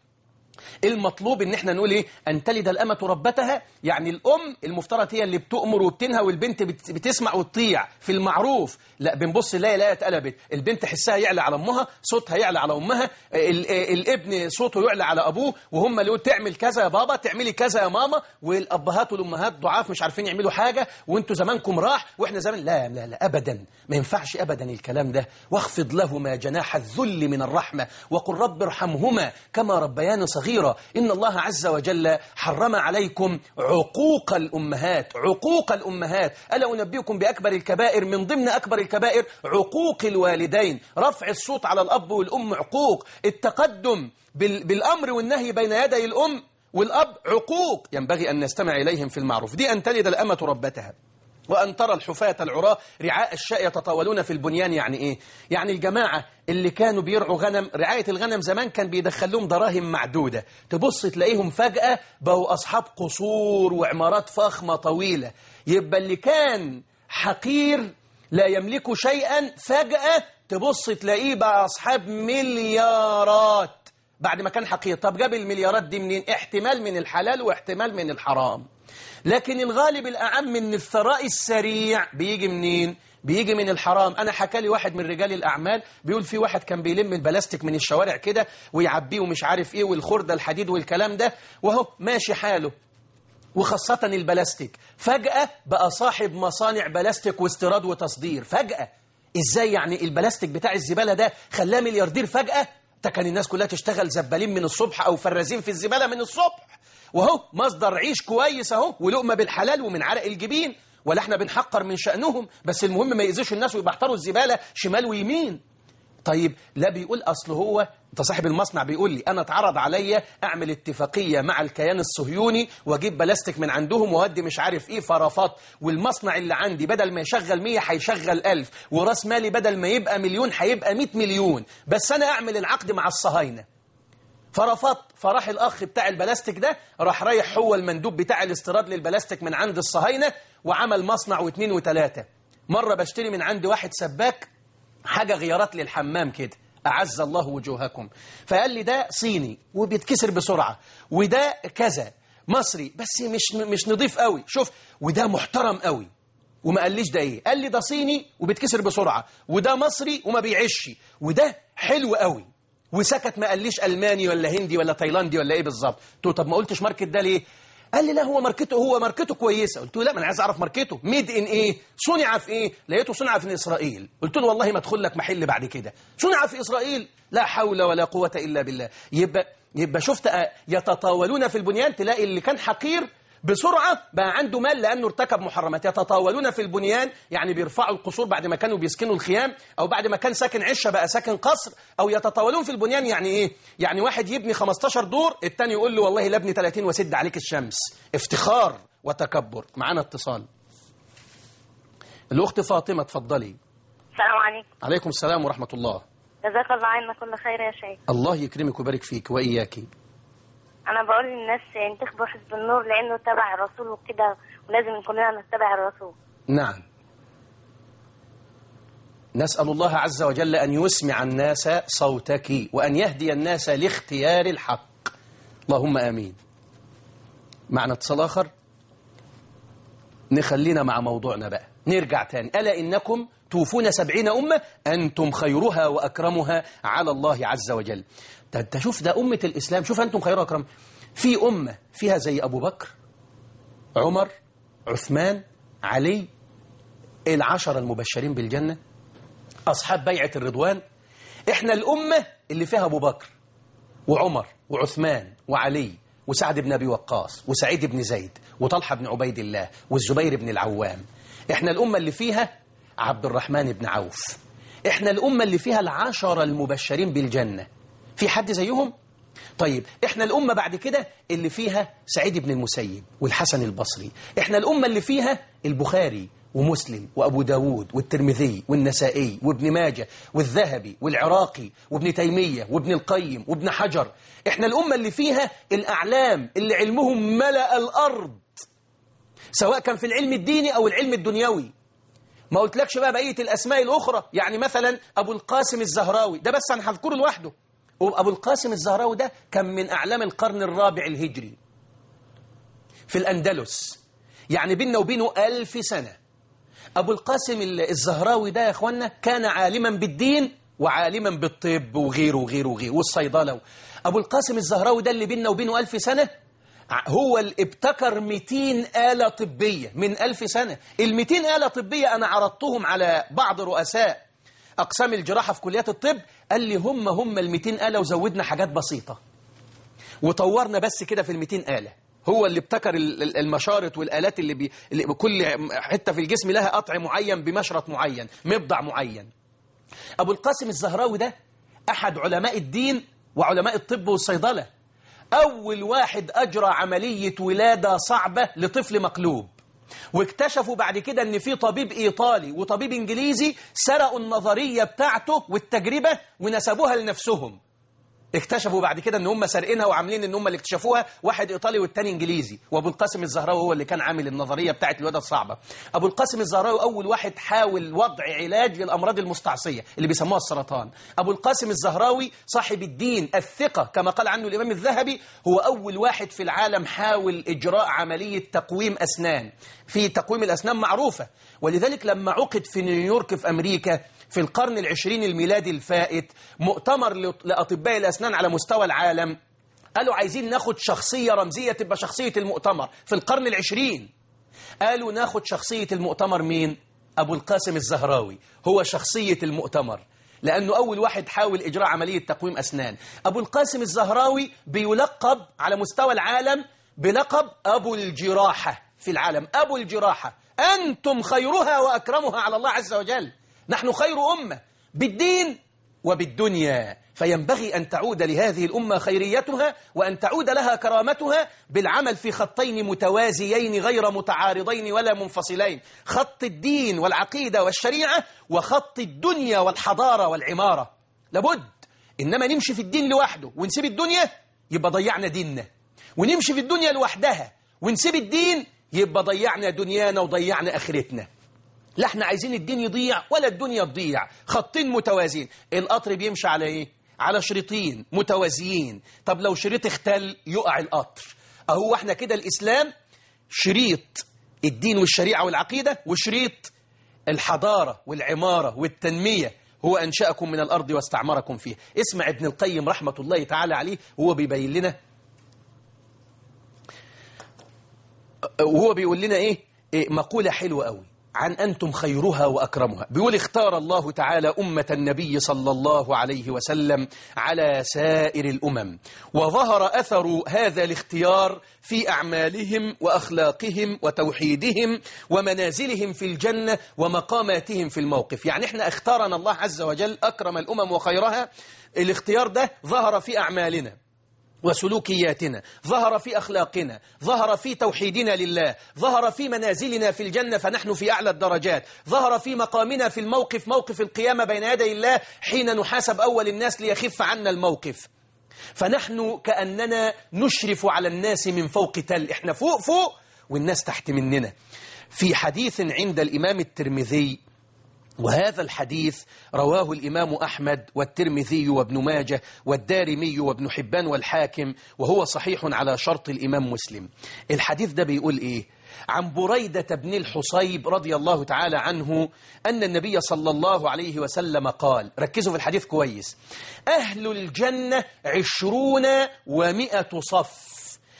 المطلوب ان احنا نقول ايه ان تلد الامه ربتها يعني الام المفترض هي اللي بتؤمر وبتنهى والبنت بت- بتسمع وتطيع في المعروف لا بنبص نلاقي لا اتقلبت البنت حسها يعلى على امها صوتها يعلى على امها ال- الابن صوته يعلى على ابوه وهم اللي يقول تعمل كذا يا بابا تعملي كذا يا ماما والابهات والامهات ضعاف مش عارفين يعملوا حاجه وانتوا زمانكم راح واحنا زمان لا لا لا ابدا ما ينفعش ابدا الكلام ده واخفض لهما جناح الذل من الرحمه وقل رب ارحمهما كما ربياني صغيرا ان الله عز وجل حرم عليكم عقوق الامهات عقوق الامهات الا انبئكم باكبر الكبائر من ضمن اكبر الكبائر عقوق الوالدين رفع الصوت على الاب والام عقوق التقدم بال- بالامر والنهي بين يدي الام والاب عقوق ينبغي ان نستمع اليهم في المعروف دي ان تلد الامه ربتها وأن ترى الحفاة العراة رعاء الشاء يتطاولون في البنيان يعني إيه؟ يعني الجماعة اللي كانوا بيرعوا غنم رعاية الغنم زمان كان بيدخل لهم دراهم معدودة تبص تلاقيهم فجأة بقوا أصحاب قصور وعمارات فخمة طويلة يبقى اللي كان حقير لا يملك شيئا فجأة تبص تلاقيه بقى أصحاب مليارات بعد ما كان حقير طب جاب المليارات دي منين احتمال من الحلال واحتمال من الحرام لكن الغالب الأعم ان الثراء السريع بيجي منين بيجي من الحرام انا حكى لي واحد من رجال الاعمال بيقول في واحد كان بيلم البلاستيك من الشوارع كده ويعبيه ومش عارف ايه والخرده الحديد والكلام ده وهو ماشي حاله وخاصة البلاستيك فجأة بقى صاحب مصانع بلاستيك واستيراد وتصدير فجأة ازاي يعني البلاستيك بتاع الزبالة ده خلاه ملياردير فجأة ده كان الناس كلها تشتغل زبالين من الصبح أو فرازين في الزبالة من الصبح وهو مصدر عيش كويس اهو ولقمة بالحلال ومن عرق الجبين ولا احنا بنحقر من شأنهم بس المهم ما يأذوش الناس ويبحتروا الزبالة شمال ويمين طيب لا بيقول أصل هو ده صاحب المصنع بيقول لي أنا اتعرض عليا أعمل اتفاقية مع الكيان الصهيوني وأجيب بلاستيك من عندهم وأودي مش عارف إيه فرافات والمصنع اللي عندي بدل ما يشغل 100 هيشغل 1000 وراس مالي بدل ما يبقى مليون هيبقى 100 مليون بس أنا أعمل العقد مع الصهاينة فرفضت فراح الأخ بتاع البلاستيك ده راح رايح هو المندوب بتاع الاستيراد للبلاستيك من عند الصهاينة وعمل مصنع واثنين وثلاثة مرة بشتري من عند واحد سباك حاجة غيارات للحمام كده أعز الله وجوهكم فقال لي ده صيني وبيتكسر بسرعة وده كذا مصري بس مش مش نضيف قوي شوف وده محترم قوي وما قاليش ده ايه قال لي ده صيني وبيتكسر بسرعة وده مصري وما بيعش وده حلو قوي وسكت ما قاليش ألماني ولا هندي ولا تايلاندي ولا ايه بالظبط قلت له طب ما قلتش ماركت ده ليه قال لي لا هو ماركته هو ماركته كويسه قلت له لا ما انا عايز اعرف ماركته ميد ان ايه صنع في ايه لقيته صنع في اسرائيل قلت له والله ما ادخل لك محل بعد كده صنع في اسرائيل لا حول ولا قوه الا بالله يبقى يبقى شفت يتطاولون في البنيان تلاقي اللي كان حقير بسرعة بقى عنده مال لأنه ارتكب محرمات يتطاولون في البنيان يعني بيرفعوا القصور بعد ما كانوا بيسكنوا الخيام أو بعد ما كان ساكن عشة بقى ساكن قصر أو يتطاولون في البنيان يعني إيه يعني واحد يبني 15 دور التاني يقول له والله لا ابني 30 وسد عليك الشمس افتخار وتكبر معانا اتصال الأخت فاطمة اتفضلي السلام عليكم عليكم السلام ورحمة الله جزاك الله عنا كل خير يا شيخ الله يكرمك ويبارك فيك وإياك انا بقول للناس ينتخبوا حزب النور لانه تبع الرسول وكده ولازم كلنا نتبع الرسول نعم نسأل الله عز وجل أن يسمع الناس صوتك وأن يهدي الناس لاختيار الحق اللهم آمين معنا اتصال آخر نخلينا مع موضوعنا بقى نرجع تاني ألا إنكم توفون سبعين أمة أنتم خيرها وأكرمها على الله عز وجل انت شوف ده أمة الإسلام شوف أنتم خيرها وأكرم في أمة فيها زي أبو بكر عمر عثمان علي العشر المبشرين بالجنة أصحاب بيعة الرضوان إحنا الأمة اللي فيها أبو بكر وعمر وعثمان وعلي وسعد بن أبي وقاص وسعيد بن زيد وطلحة بن عبيد الله والزبير بن العوام إحنا الأمة اللي فيها عبد الرحمن بن عوف إحنا الأمة اللي فيها العشر المبشرين بالجنة في حد زيهم؟ طيب احنا الأمة بعد كده اللي فيها سعيد بن المسيب والحسن البصري احنا الأمة اللي فيها البخاري ومسلم وأبو داود والترمذي والنسائي وابن ماجه والذهبي والعراقي وابن تيمية وابن القيم وابن حجر احنا الأمة اللي فيها الأعلام اللي علمهم ملأ الأرض سواء كان في العلم الديني أو العلم الدنيوي ما قلتلكش بقى بقية الأسماء الأخرى يعني مثلا أبو القاسم الزهراوي ده بس أنا هذكره لوحده أبو القاسم الزهراوي ده كان من أعلام القرن الرابع الهجري في الأندلس يعني بيننا وبينه ألف سنة أبو القاسم الزهراوي ده يا أخوانا كان عالما بالدين وعالما بالطب وغيره وغيره وغيره والصيدلة أبو القاسم الزهراوي ده اللي بيننا وبينه ألف سنة هو اللي ابتكر 200 آلة طبية من ألف سنة ال 200 آلة طبية أنا عرضتهم على بعض رؤساء أقسام الجراحة في كليات الطب قال لي هم هم ال 200 آلة وزودنا حاجات بسيطة وطورنا بس كده في ال 200 آلة هو اللي ابتكر المشارط والآلات اللي, بي... اللي كل حتة في الجسم لها قطع معين بمشرط معين مبضع معين أبو القاسم الزهراوي ده أحد علماء الدين وعلماء الطب والصيدلة أول واحد أجرى عملية ولادة صعبة لطفل مقلوب واكتشفوا بعد كده ان في طبيب ايطالي وطبيب انجليزي سرقوا النظرية بتاعته والتجربة ونسبوها لنفسهم اكتشفوا بعد كده ان هم سارقينها وعاملين ان هم اللي اكتشفوها واحد ايطالي والتاني انجليزي وابو القاسم الزهراوي هو اللي كان عامل النظريه بتاعت الولاده الصعبه ابو القاسم الزهراوي اول واحد حاول وضع علاج للامراض المستعصيه اللي بيسموها السرطان ابو القاسم الزهراوي صاحب الدين الثقه كما قال عنه الامام الذهبي هو اول واحد في العالم حاول اجراء عمليه تقويم اسنان في تقويم الاسنان معروفه ولذلك لما عقد في نيويورك في امريكا في القرن العشرين الميلادي الفائت مؤتمر لأطباء الأسنان على مستوى العالم قالوا عايزين ناخد شخصية رمزية تبقى شخصية المؤتمر في القرن العشرين قالوا ناخد شخصية المؤتمر مين؟ أبو القاسم الزهراوي هو شخصية المؤتمر لأنه أول واحد حاول إجراء عملية تقويم أسنان أبو القاسم الزهراوي بيلقب على مستوى العالم بلقب أبو الجراحة في العالم أبو الجراحة أنتم خيرها وأكرمها على الله عز وجل نحن خير أمة بالدين وبالدنيا فينبغي أن تعود لهذه الأمة خيريتها وأن تعود لها كرامتها بالعمل في خطين متوازيين غير متعارضين ولا منفصلين خط الدين والعقيدة والشريعة وخط الدنيا والحضارة والعمارة لابد إنما نمشي في الدين لوحده ونسيب الدنيا يبقى ضيعنا ديننا ونمشي في الدنيا لوحدها ونسيب الدين يبقى ضيعنا دنيانا وضيعنا آخرتنا لا احنا عايزين الدين يضيع ولا الدنيا تضيع خطين متوازيين القطر بيمشي على ايه على شريطين متوازيين طب لو شريط اختل يقع القطر اهو احنا كده الاسلام شريط الدين والشريعه والعقيده وشريط الحضاره والعماره والتنميه هو انشاكم من الارض واستعمركم فيها اسمع ابن القيم رحمه الله تعالى عليه هو بيبين لنا وهو بيقول لنا ايه, إيه مقوله حلوه قوي عن أنتم خيرها وأكرمها بيقول اختار الله تعالى أمة النبي صلى الله عليه وسلم على سائر الأمم وظهر أثر هذا الاختيار في أعمالهم وأخلاقهم وتوحيدهم ومنازلهم في الجنة ومقاماتهم في الموقف يعني احنا اختارنا الله عز وجل أكرم الأمم وخيرها الاختيار ده ظهر في أعمالنا وسلوكياتنا ظهر في أخلاقنا ظهر في توحيدنا لله ظهر في منازلنا في الجنة فنحن في أعلى الدرجات ظهر في مقامنا في الموقف موقف القيامة بين يدي الله حين نحاسب أول الناس ليخف عنا الموقف فنحن كأننا نشرف على الناس من فوق تل احنا فوق فوق والناس تحت مننا في حديث عند الإمام الترمذي وهذا الحديث رواه الإمام أحمد والترمذي وابن ماجه والدارمي وابن حبان والحاكم وهو صحيح على شرط الإمام مسلم الحديث ده بيقول إيه؟ عن بريدة بن الحصيب رضي الله تعالى عنه أن النبي صلى الله عليه وسلم قال ركزوا في الحديث كويس أهل الجنة عشرون ومئة صف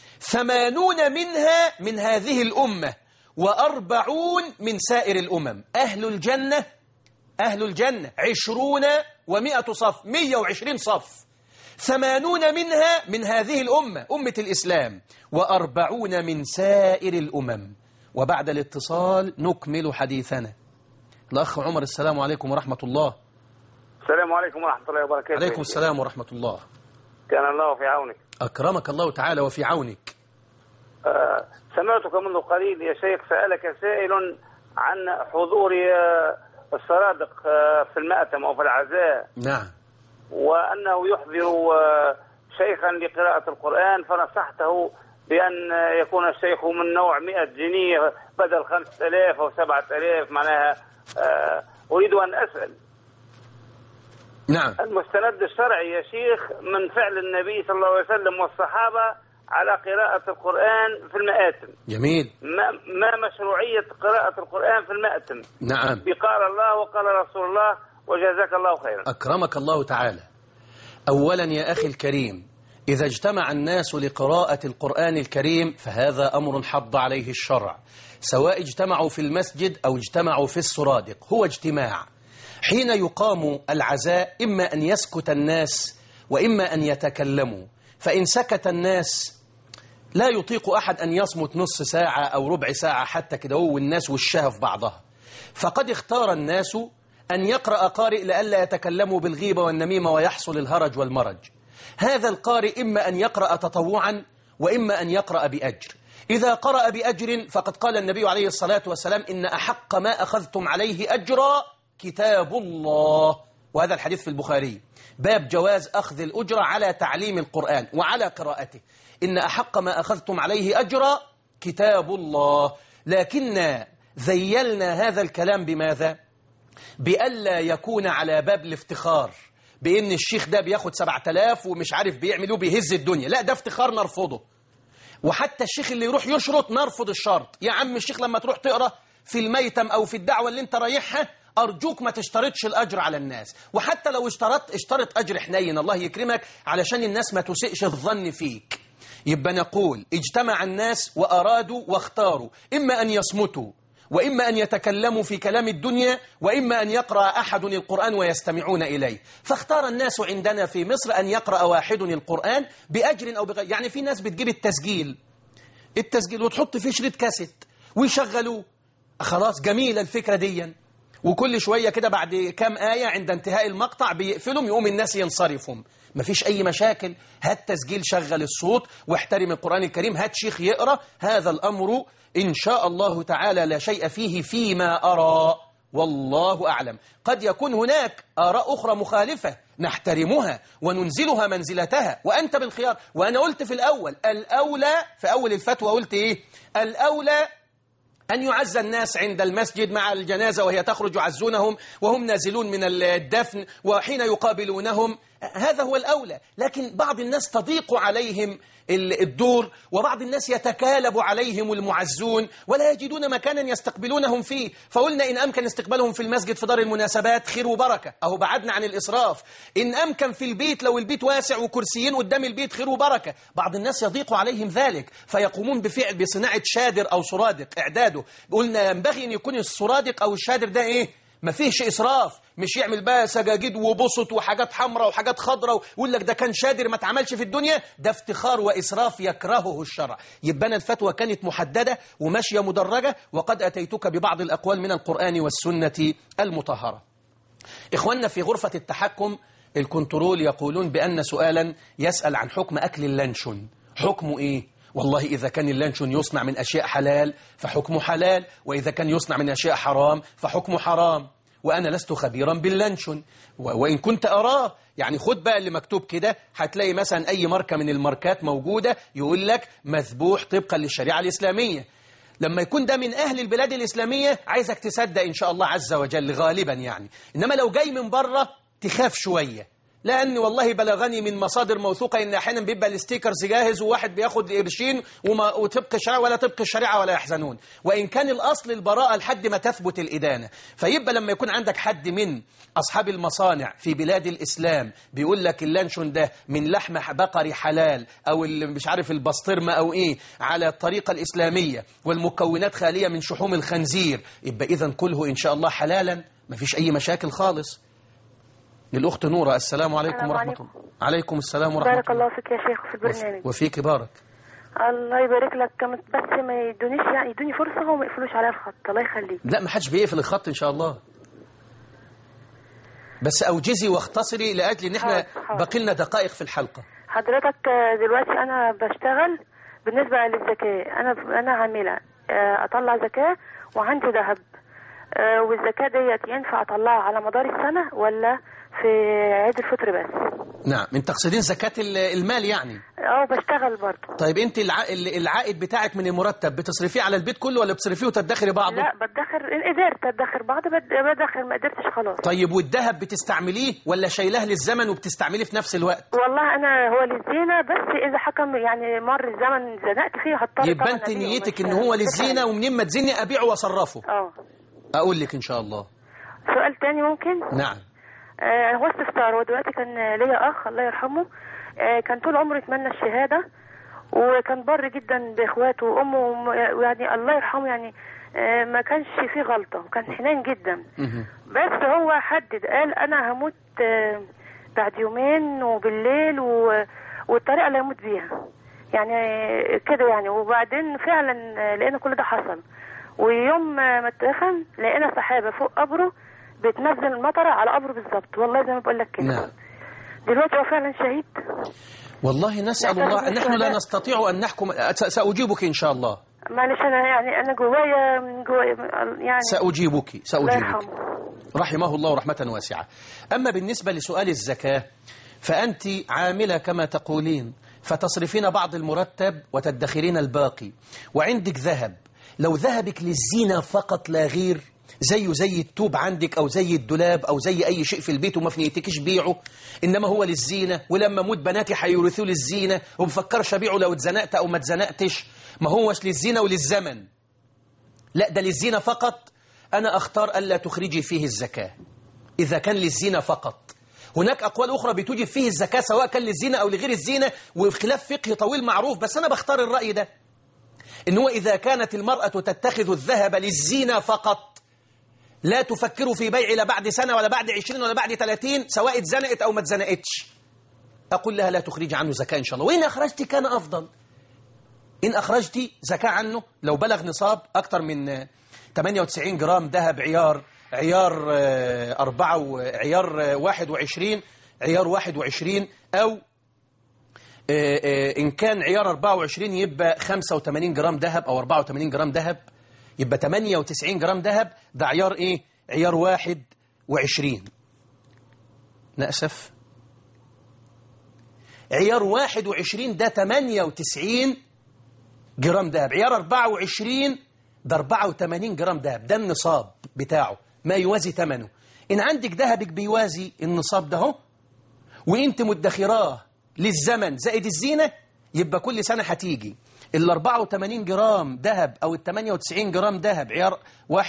ثمانون منها من هذه الأمة وأربعون من سائر الأمم أهل الجنة أهل الجنة عشرون ومائة صف مية وعشرين صف ثمانون منها من هذه الأمة أمة الإسلام وأربعون من سائر الأمم وبعد الاتصال نكمل حديثنا الأخ عمر السلام عليكم ورحمة الله السلام عليكم ورحمة الله وبركاته عليكم السلام ورحمة الله كان الله في عونك أكرمك الله تعالى وفي عونك آه، سمعتك منذ قليل يا شيخ سألك سائل عن حضور آه، السرادق آه، في المأتم أو في العزاء نعم وأنه يحضر آه، شيخا لقراءة القرآن فنصحته بأن يكون الشيخ من نوع 100 جنيه بدل 5000 أو 7000 معناها آه، أريد أن أسأل نعم المستند الشرعي يا شيخ من فعل النبي صلى الله عليه وسلم والصحابة على قراءة القرآن في المآتم جميل ما, ما مشروعية قراءة القرآن في المأتم نعم بقال الله وقال رسول الله وجزاك الله خيرا أكرمك الله تعالى أولا يا أخي الكريم إذا اجتمع الناس لقراءة القرآن الكريم فهذا أمر حض عليه الشرع سواء اجتمعوا في المسجد أو اجتمعوا في السرادق هو اجتماع حين يقام العزاء إما أن يسكت الناس وإما أن يتكلموا فإن سكت الناس لا يطيق أحد أن يصمت نص ساعة أو ربع ساعة حتى كده هو والناس والشهف في بعضها فقد اختار الناس أن يقرأ قارئ لئلا يتكلموا بالغيبة والنميمة ويحصل الهرج والمرج هذا القارئ إما أن يقرأ تطوعا وإما أن يقرأ بأجر إذا قرأ بأجر فقد قال النبي عليه الصلاة والسلام إن أحق ما أخذتم عليه أجرا كتاب الله وهذا الحديث في البخاري باب جواز أخذ الأجرة على تعليم القرآن وعلى قراءته إن أحق ما أخذتم عليه أجرا كتاب الله لكن ذيلنا هذا الكلام بماذا؟ بألا يكون على باب الافتخار بأن الشيخ ده بياخد 7000 ومش عارف بيعملوا بيهز الدنيا لا ده افتخار نرفضه وحتى الشيخ اللي يروح يشرط نرفض الشرط يا عم الشيخ لما تروح تقرأ في الميتم أو في الدعوة اللي انت رايحها أرجوك ما تشترطش الأجر على الناس وحتى لو اشترطت اشترط أجر حنين الله يكرمك علشان الناس ما تسئش الظن فيك يبقى نقول اجتمع الناس وأرادوا واختاروا إما أن يصمتوا وإما أن يتكلموا في كلام الدنيا وإما أن يقرأ أحد القرآن ويستمعون إليه فاختار الناس عندنا في مصر أن يقرأ واحد القرآن بأجر أو بغير يعني في ناس بتجيب التسجيل التسجيل وتحط فيه شريط كاسيت ويشغلوه خلاص جميلة الفكرة دي وكل شوية كده بعد كام آية عند انتهاء المقطع بيقفلهم يقوم الناس ينصرفهم مفيش أي مشاكل هات تسجيل شغل الصوت واحترم القرآن الكريم هات شيخ يقرأ هذا الأمر إن شاء الله تعالى لا شيء فيه فيما أرى والله أعلم قد يكون هناك آراء أخرى مخالفة نحترمها وننزلها منزلتها وأنت بالخيار وأنا قلت في الأول الأولى في أول الفتوى قلت إيه الأولى أن يعز الناس عند المسجد مع الجنازة وهي تخرج يعزونهم وهم نازلون من الدفن وحين يقابلونهم هذا هو الأولى لكن بعض الناس تضيق عليهم الدور وبعض الناس يتكالب عليهم المعزون ولا يجدون مكانا يستقبلونهم فيه فقلنا إن أمكن استقبالهم في المسجد في دار المناسبات خير وبركة أهو بعدنا عن الإسراف إن أمكن في البيت لو البيت واسع وكرسيين قدام البيت خير وبركة بعض الناس يضيق عليهم ذلك فيقومون بفعل بصناعة شادر أو سرادق إعداده قلنا ينبغي أن يكون السرادق أو الشادر ده إيه ما فيش إسراف مش يعمل بقى سجاجيد وبسط وحاجات حمراء وحاجات خضراء ويقول لك ده كان شادر ما اتعملش في الدنيا ده افتخار وإسراف يكرهه الشرع يبقى أنا الفتوى كانت محددة وماشية مدرجة وقد أتيتك ببعض الأقوال من القرآن والسنة المطهرة إخواننا في غرفة التحكم الكنترول يقولون بأن سؤالا يسأل عن حكم أكل اللانشون حكمه إيه؟ والله إذا كان اللانشون يصنع من أشياء حلال فحكمه حلال وإذا كان يصنع من أشياء حرام فحكمه حرام وأنا لست خبيرا باللانشون وإن كنت أراه يعني خد بقى اللي مكتوب كده هتلاقي مثلا أي ماركة من الماركات موجودة يقول لك مذبوح طبقا للشريعة الإسلامية لما يكون ده من أهل البلاد الإسلامية عايزك تصدق إن شاء الله عز وجل غالبا يعني إنما لو جاي من بره تخاف شوية لأن والله بلغني من مصادر موثوقة إن أحيانا بيبقى الستيكرز جاهز وواحد بياخد قرشين وما وطبق الشريعة ولا طبق الشريعة ولا يحزنون وإن كان الأصل البراءة لحد ما تثبت الإدانة فيبقى لما يكون عندك حد من أصحاب المصانع في بلاد الإسلام بيقول لك اللانشون ده من لحم بقري حلال أو مش عارف البسطرمة أو إيه على الطريقة الإسلامية والمكونات خالية من شحوم الخنزير يبقى إذا كله إن شاء الله حلالا مفيش أي مشاكل خالص للأخت نورة السلام عليكم السلام ورحمة عليكم. الله عليكم السلام ورحمة بارك الله الله فيك يا شيخ في البرنامج وفيك بارك الله يبارك لك كمان بس ما يدونيش يعني يدوني فرصة وما يقفلوش عليا الخط الله يخليك لا ما حدش بيقفل الخط إن شاء الله بس أوجزي واختصري لأجل إن إحنا حاضر، حاضر. باقي لنا دقائق في الحلقة حضرتك آه، دلوقتي أنا بشتغل بالنسبة للزكاة أنا أنا عاملة آه، أطلع زكاة وعندي ذهب آه، والزكاة ديت ينفع أطلعها على مدار السنة ولا في عيد الفطر بس نعم من تقصدين زكاة ال- المال يعني أه بشتغل برضه طيب أنت الع... ال- العائد بتاعك من المرتب بتصرفيه على البيت كله ولا بتصرفيه وتدخري بعضه لا بدخر إن قدرت أدخر بعض بد- بدخر ما قدرتش خلاص طيب والذهب بتستعمليه ولا شايلاه للزمن وبتستعمليه في نفس الوقت والله انا هو للزينه بس اذا حكم يعني مر الزمن زنقت فيه هضطر يبقى طبعاً انت أبيعه، نيتك مش- ان هو مش للزينه هعمل. ومنين ما تزني ابيعه واصرفه اه اقول لك ان شاء الله سؤال تاني ممكن نعم آه هو استفسار هو دلوقتي كان ليا اخ الله يرحمه آه كان طول عمره يتمنى الشهاده وكان بر جدا باخواته وامه وم- يعني الله يرحمه يعني آه ما كانش فيه غلطه وكان حنين جدا مهم. بس هو حدد قال انا هموت آه، بعد يومين وبالليل و... والطريقه اللي هموت بيها يعني كده يعني وبعدين فعلا آه، لقينا كل ده حصل ويوم آه، ما اتدفن لقينا سحابه فوق قبره بتنزل المطره على قبره بالظبط والله زي ما بقول لك كده نعم دلوقتي هو فعلا شهيد والله نسأل نحن الله نحن لا الشهداء. نستطيع أن نحكم س- سأجيبك إن شاء الله معلش انا يعني انا جوايا من جوايا يعني سأجيبك الله سأجيبك يرحمه رحمه الله رحمة واسعة أما بالنسبة لسؤال الزكاة فأنت عاملة كما تقولين فتصرفين بعض المرتب وتدخرين الباقي وعندك ذهب لو ذهبك للزينة فقط لا غير زيه زي التوب عندك أو زي الدولاب أو زي أي شيء في البيت وما في نيتكش بيعه إنما هو للزينة ولما موت بناتي هيورثوه للزينة ومفكرش أبيعه لو اتزنقت أو ما اتزنقتش ما هوش للزينة وللزمن لا ده للزينة فقط أنا أختار ألا تخرجي فيه الزكاة إذا كان للزينة فقط هناك أقوال أخرى بتوجب فيه الزكاة سواء كان للزينة أو لغير الزينة وخلاف فقهي طويل معروف بس أنا بختار الرأي ده إن هو إذا كانت المرأة تتخذ الذهب للزينة فقط لا تفكر في بيع لا بعد سنة ولا بعد عشرين ولا بعد ثلاثين سواء اتزنقت أو ما اتزنقتش أقول لها لا تخرج عنه زكاة إن شاء الله وإن أخرجت كان أفضل إن أخرجت زكاة عنه لو بلغ نصاب أكثر من آه، 98 جرام ذهب عيار عيار آه، أربعة و- عيار آه، 21 عيار 21 أو آه، آه، إن كان عيار 24 يبقى 85 جرام ذهب أو 84 جرام ذهب يبقى 98 جرام ذهب ده عيار إيه؟ عيار 21 نأسف عيار 21 ده 98 جرام دهب عيار 24 ده 84 جرام دهب ده النصاب بتاعه ما يوازي ثمنه إن عندك دهبك بيوازي النصاب ده اهو وانت مدخراه للزمن زائد الزينة يبقى كل سنة هتيجي ال 84 جرام ذهب أو ال 98 جرام ذهب عيار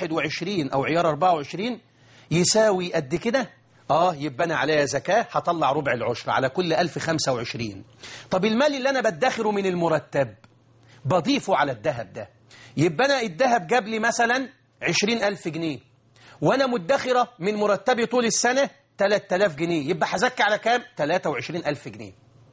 21 أو عيار 24 يساوي قد كده آه يبقى أنا عليها زكاة هطلع ربع العشر على كل 1025 طب المال اللي أنا بدخره من المرتب بضيفه على الذهب ده يبقى أنا الذهب جاب لي مثلا 20000 جنيه وأنا مدخرة من مرتبي طول السنة 3000 جنيه يبقى هزكي على كام 23000 جنيه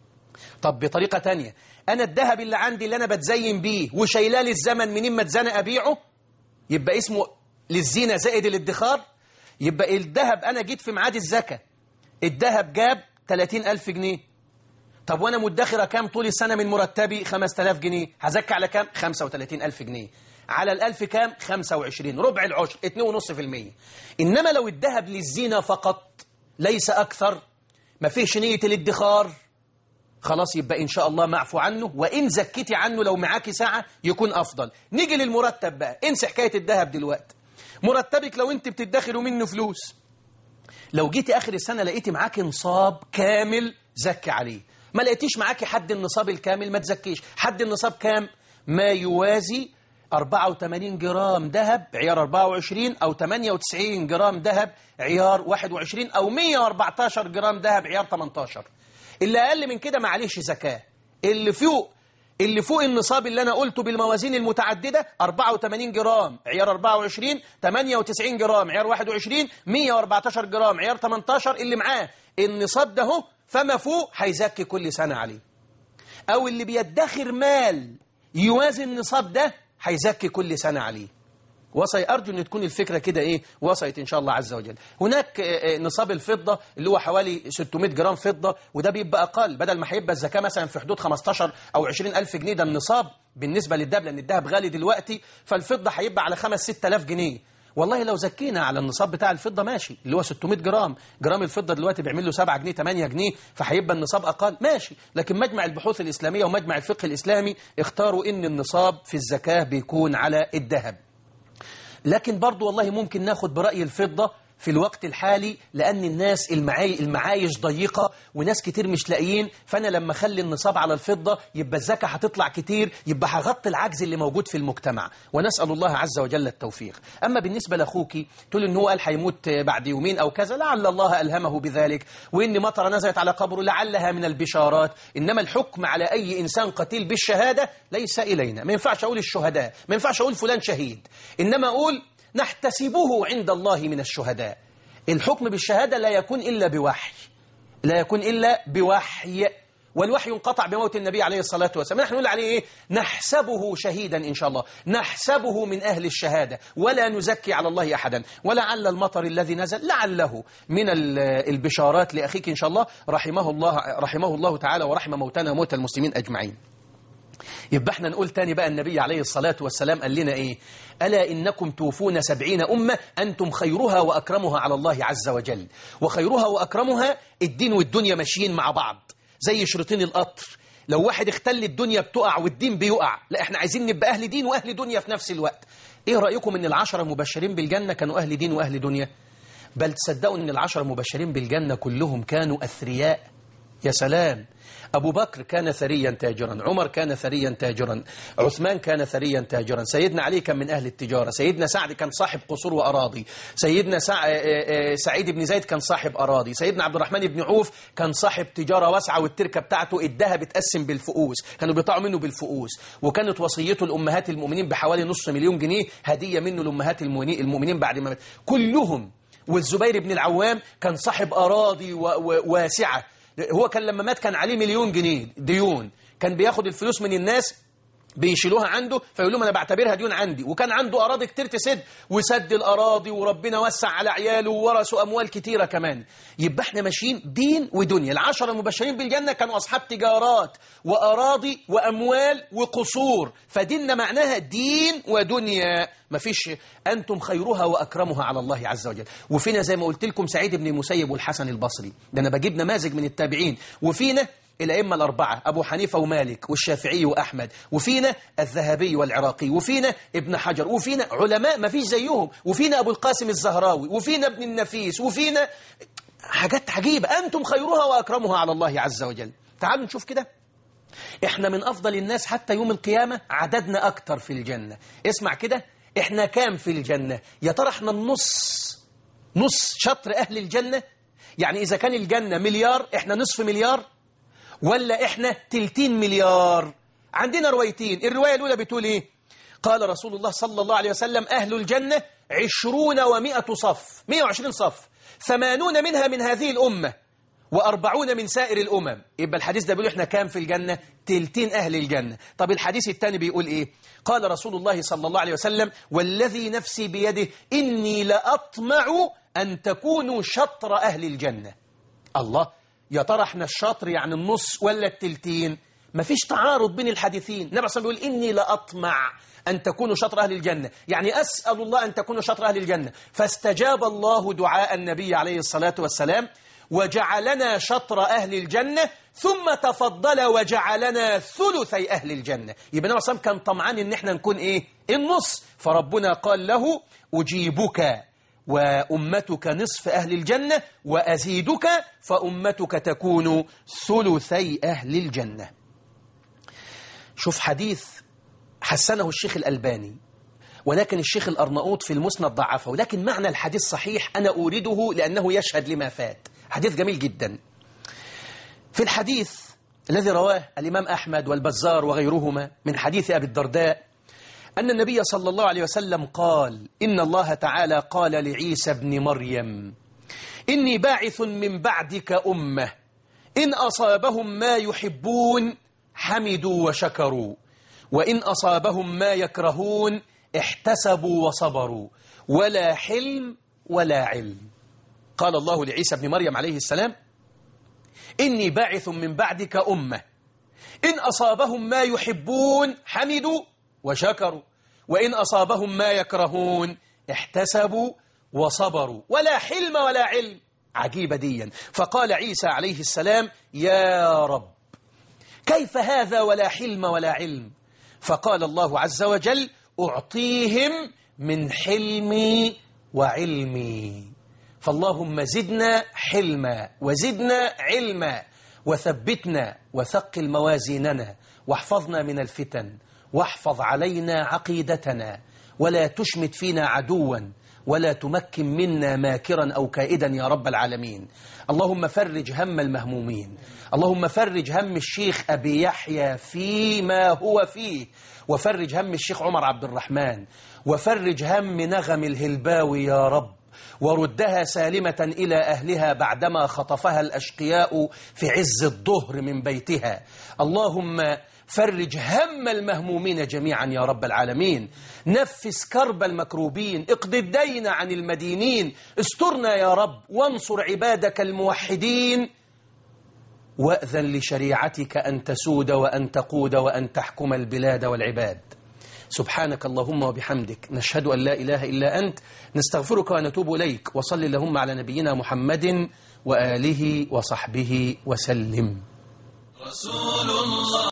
طب بطريقة تانية أنا الذهب اللي عندي اللي أنا بتزين بيه وشايلاه للزمن منين ما اتزنق أبيعه يبقى اسمه للزينة زائد الادخار يبقى الذهب أنا جيت في ميعاد الزكاة الذهب جاب 30000 جنيه طب وأنا مدخرة كام طول السنة من مرتبي 5000 جنيه هزكي على كام 35000 جنيه على الألف كام 25 ربع العشر 2.5% إنما لو الذهب للزينة فقط ليس أكثر ما فيش نية الادخار خلاص يبقى إن شاء الله معفو عنه وإن زكيتي عنه لو معاكي ساعة يكون أفضل نيجي للمرتب بقى انسى حكاية الذهب دلوقتي مرتبك لو أنت بتدخلوا منه فلوس لو جيتي آخر السنة لقيتي معاكي نصاب كامل زكي عليه ما لقيتيش معاكي حد النصاب الكامل ما تزكيش حد النصاب كام ما يوازي 84 جرام ذهب عيار 24 أو 98 جرام ذهب عيار 21 أو 114 جرام ذهب عيار 18 اللي أقل من كده معليش زكاة اللي فوق اللي فوق النصاب اللي أنا قلته بالموازين المتعددة 84 جرام عيار 24 98 جرام عيار 21 114 جرام عيار 18 اللي معاه النصاب ده هو فما فوق هيزكي كل سنة عليه أو اللي بيدخر مال يوازي النصاب ده هيزكي كل سنة عليه وصي أرجو أن تكون الفكرة كده إيه وصلت إن شاء الله عز وجل هناك آه، آه، نصاب الفضة اللي هو حوالي 600 جرام فضة وده بيبقى أقل بدل ما هيبقى الزكاة مثلا في حدود 15 أو 20 ألف جنيه ده النصاب بالنسبة للذهب لأن الذهب غالي دلوقتي فالفضة هيبقى على 5 6000 جنيه والله لو زكينا على النصاب بتاع الفضة ماشي اللي هو 600 جرام جرام الفضة دلوقتي بيعمل له 7 جنيه 8 جنيه فهيبقى النصاب أقل ماشي لكن مجمع البحوث الإسلامية ومجمع الفقه الإسلامي اختاروا إن النصاب في الزكاة بيكون على الذهب لكن برضو والله ممكن ناخد برأي الفضة في الوقت الحالي لأن الناس المعاي المعايش ضيقة وناس كتير مش لاقيين فأنا لما أخلي النصاب على الفضة يبقى الزكاة هتطلع كتير يبقى هغطي العجز اللي موجود في المجتمع ونسأل الله عز وجل التوفيق أما بالنسبة لأخوك تقول إن هو قال هيموت بعد يومين أو كذا لعل الله ألهمه بذلك وإن مطر نزلت على قبره لعلها من البشارات إنما الحكم على أي إنسان قتيل بالشهادة ليس إلينا ما ينفعش أقول الشهداء ما ينفعش أقول فلان شهيد إنما أقول نحتسبه عند الله من الشهداء الحكم بالشهادة لا يكون إلا بوحي لا يكون إلا بوحي والوحي انقطع بموت النبي عليه الصلاة والسلام نحن نقول عليه إيه؟ نحسبه شهيدا إن شاء الله نحسبه من أهل الشهادة ولا نزكي على الله أحدا ولعل المطر الذي نزل لعله من ال- البشارات لأخيك إن شاء الله رحمه الله رحمه الله تعالى ورحم موتنا موت المسلمين أجمعين يبقى احنا نقول تاني بقى النبي عليه الصلاة والسلام قال لنا ايه ألا إنكم توفون سبعين أمة أنتم خيرها وأكرمها على الله عز وجل وخيرها وأكرمها الدين والدنيا ماشيين مع بعض زي شريطين القطر لو واحد اختل الدنيا بتقع والدين بيقع لا احنا عايزين نبقى أهل دين وأهل دنيا في نفس الوقت ايه رأيكم ان العشرة مبشرين بالجنة كانوا أهل دين وأهل دنيا بل تصدقوا ان العشرة مبشرين بالجنة كلهم كانوا أثرياء يا سلام أبو بكر كان ثريا تاجرا عمر كان ثريا تاجرا عثمان كان ثريا تاجرا سيدنا علي كان من أهل التجارة سيدنا سعد كان صاحب قصور وأراضي سيدنا سع... آه، آه، سعيد بن زيد كان صاحب أراضي سيدنا عبد الرحمن بن عوف كان صاحب تجارة واسعة والتركة بتاعته ادها بتقسم بالفؤوس كانوا بيطلعوا منه بالفؤوس وكانت وصيته لأمهات المؤمنين بحوالي نص مليون جنيه هدية منه لأمهات المؤمنين المؤمنين بعد ما مات كلهم والزبير بن العوام كان صاحب أراضي و... و... واسعة هو كان لما مات كان عليه مليون جنيه ديون كان بياخد الفلوس من الناس بيشيلوها عنده فيقول لهم انا بعتبرها ديون عندي وكان عنده اراضي كتير تسد وسد الاراضي وربنا وسع على عياله وورثوا اموال كتيره كمان يبقى احنا ماشيين دين ودنيا العشره المبشرين بالجنه كانوا اصحاب تجارات واراضي واموال وقصور فديننا معناها دين ودنيا مفيش انتم خيرها واكرمها على الله عز وجل وفينا زي ما قلت لكم سعيد بن المسيب والحسن البصري ده انا بجيب نماذج من التابعين وفينا الأئمة الأربعة أبو حنيفة ومالك والشافعي وأحمد وفينا الذهبي والعراقي وفينا ابن حجر وفينا علماء ما فيش زيهم وفينا أبو القاسم الزهراوي وفينا ابن النفيس وفينا حاجات عجيبة أنتم خيرها وأكرمها على الله عز وجل تعالوا نشوف كده احنا من أفضل الناس حتى يوم القيامة عددنا أكتر في الجنة اسمع كده احنا كام في الجنة يا ترى احنا النص نص شطر أهل الجنة يعني إذا كان الجنة مليار احنا نصف مليار ولا احنا تلتين مليار عندنا روايتين الرواية الأولى بتقول ايه قال رسول الله صلى الله عليه وسلم أهل الجنة عشرون ومائة صف مئة وعشرين صف ثمانون منها من هذه الأمة وأربعون من سائر الأمم يبقى الحديث ده بيقول إحنا كام في الجنة تلتين أهل الجنة طب الحديث الثاني بيقول إيه قال رسول الله صلى الله عليه وسلم والذي نفسي بيده إني لأطمع أن تكونوا شطر أهل الجنة الله يا ترى احنا الشطر يعني النص ولا التلتين مفيش تعارض بين الحديثين النبي صلى الله عليه وسلم بيقول إني لأطمع أن تكونوا شطر أهل الجنة يعني أسأل الله أن تكونوا شطر أهل الجنة فاستجاب الله دعاء النبي عليه الصلاة والسلام وجعلنا شطر أهل الجنة ثم تفضل وجعلنا ثلثي أهل الجنة يبقى النبي صلى الله عليه وسلم كان طمعان إن احنا نكون إيه النص فربنا قال له أجيبك وأمتك نصف أهل الجنة وأزيدك فأمتك تكون ثلثي أهل الجنة شوف حديث حسنه الشيخ الألباني ولكن الشيخ الأرناؤوط في المسند ضعفه ولكن معنى الحديث صحيح أنا أورده لأنه يشهد لما فات حديث جميل جدا في الحديث الذي رواه الإمام أحمد والبزار وغيرهما من حديث أبي الدرداء أن النبي صلى الله عليه وسلم قال إن الله تعالى قال لعيسى ابن مريم إني باعث من بعدك أمة إن أصابهم ما يحبون حمدوا وشكروا وإن أصابهم ما يكرهون احتسبوا وصبروا ولا حلم ولا علم قال الله لعيسى بن مريم عليه السلام إني باعث من بعدك أمة إن أصابهم ما يحبون حمدوا وشكروا وإن أصابهم ما يكرهون احتسبوا وصبروا ولا حلم ولا علم عجيبة ديا فقال عيسى عليه السلام يا رب كيف هذا ولا حلم ولا علم فقال الله عز وجل أعطيهم من حلمي وعلمي فاللهم زدنا حلما وزدنا علما وثبتنا وثقل موازيننا واحفظنا من الفتن واحفظ علينا عقيدتنا ولا تشمت فينا عدوا ولا تمكن منا ماكرا أو كائدا يا رب العالمين اللهم فرج هم المهمومين اللهم فرج هم الشيخ أبي يحيى فيما هو فيه وفرج هم الشيخ عمر عبد الرحمن وفرج هم نغم الهلباوي يا رب وردها سالمة إلى أهلها بعدما خطفها الأشقياء في عز الظهر من بيتها اللهم فرج هم المهمومين جميعا يا رب العالمين نفس كرب المكروبين اقض الدين عن المدينين استرنا يا رب وانصر عبادك الموحدين وأذن لشريعتك أن تسود وأن تقود وأن تحكم البلاد والعباد سبحانك اللهم وبحمدك نشهد أن لا إله إلا أنت نستغفرك ونتوب إليك وصل اللهم على نبينا محمد وآله وصحبه وسلم رسول الله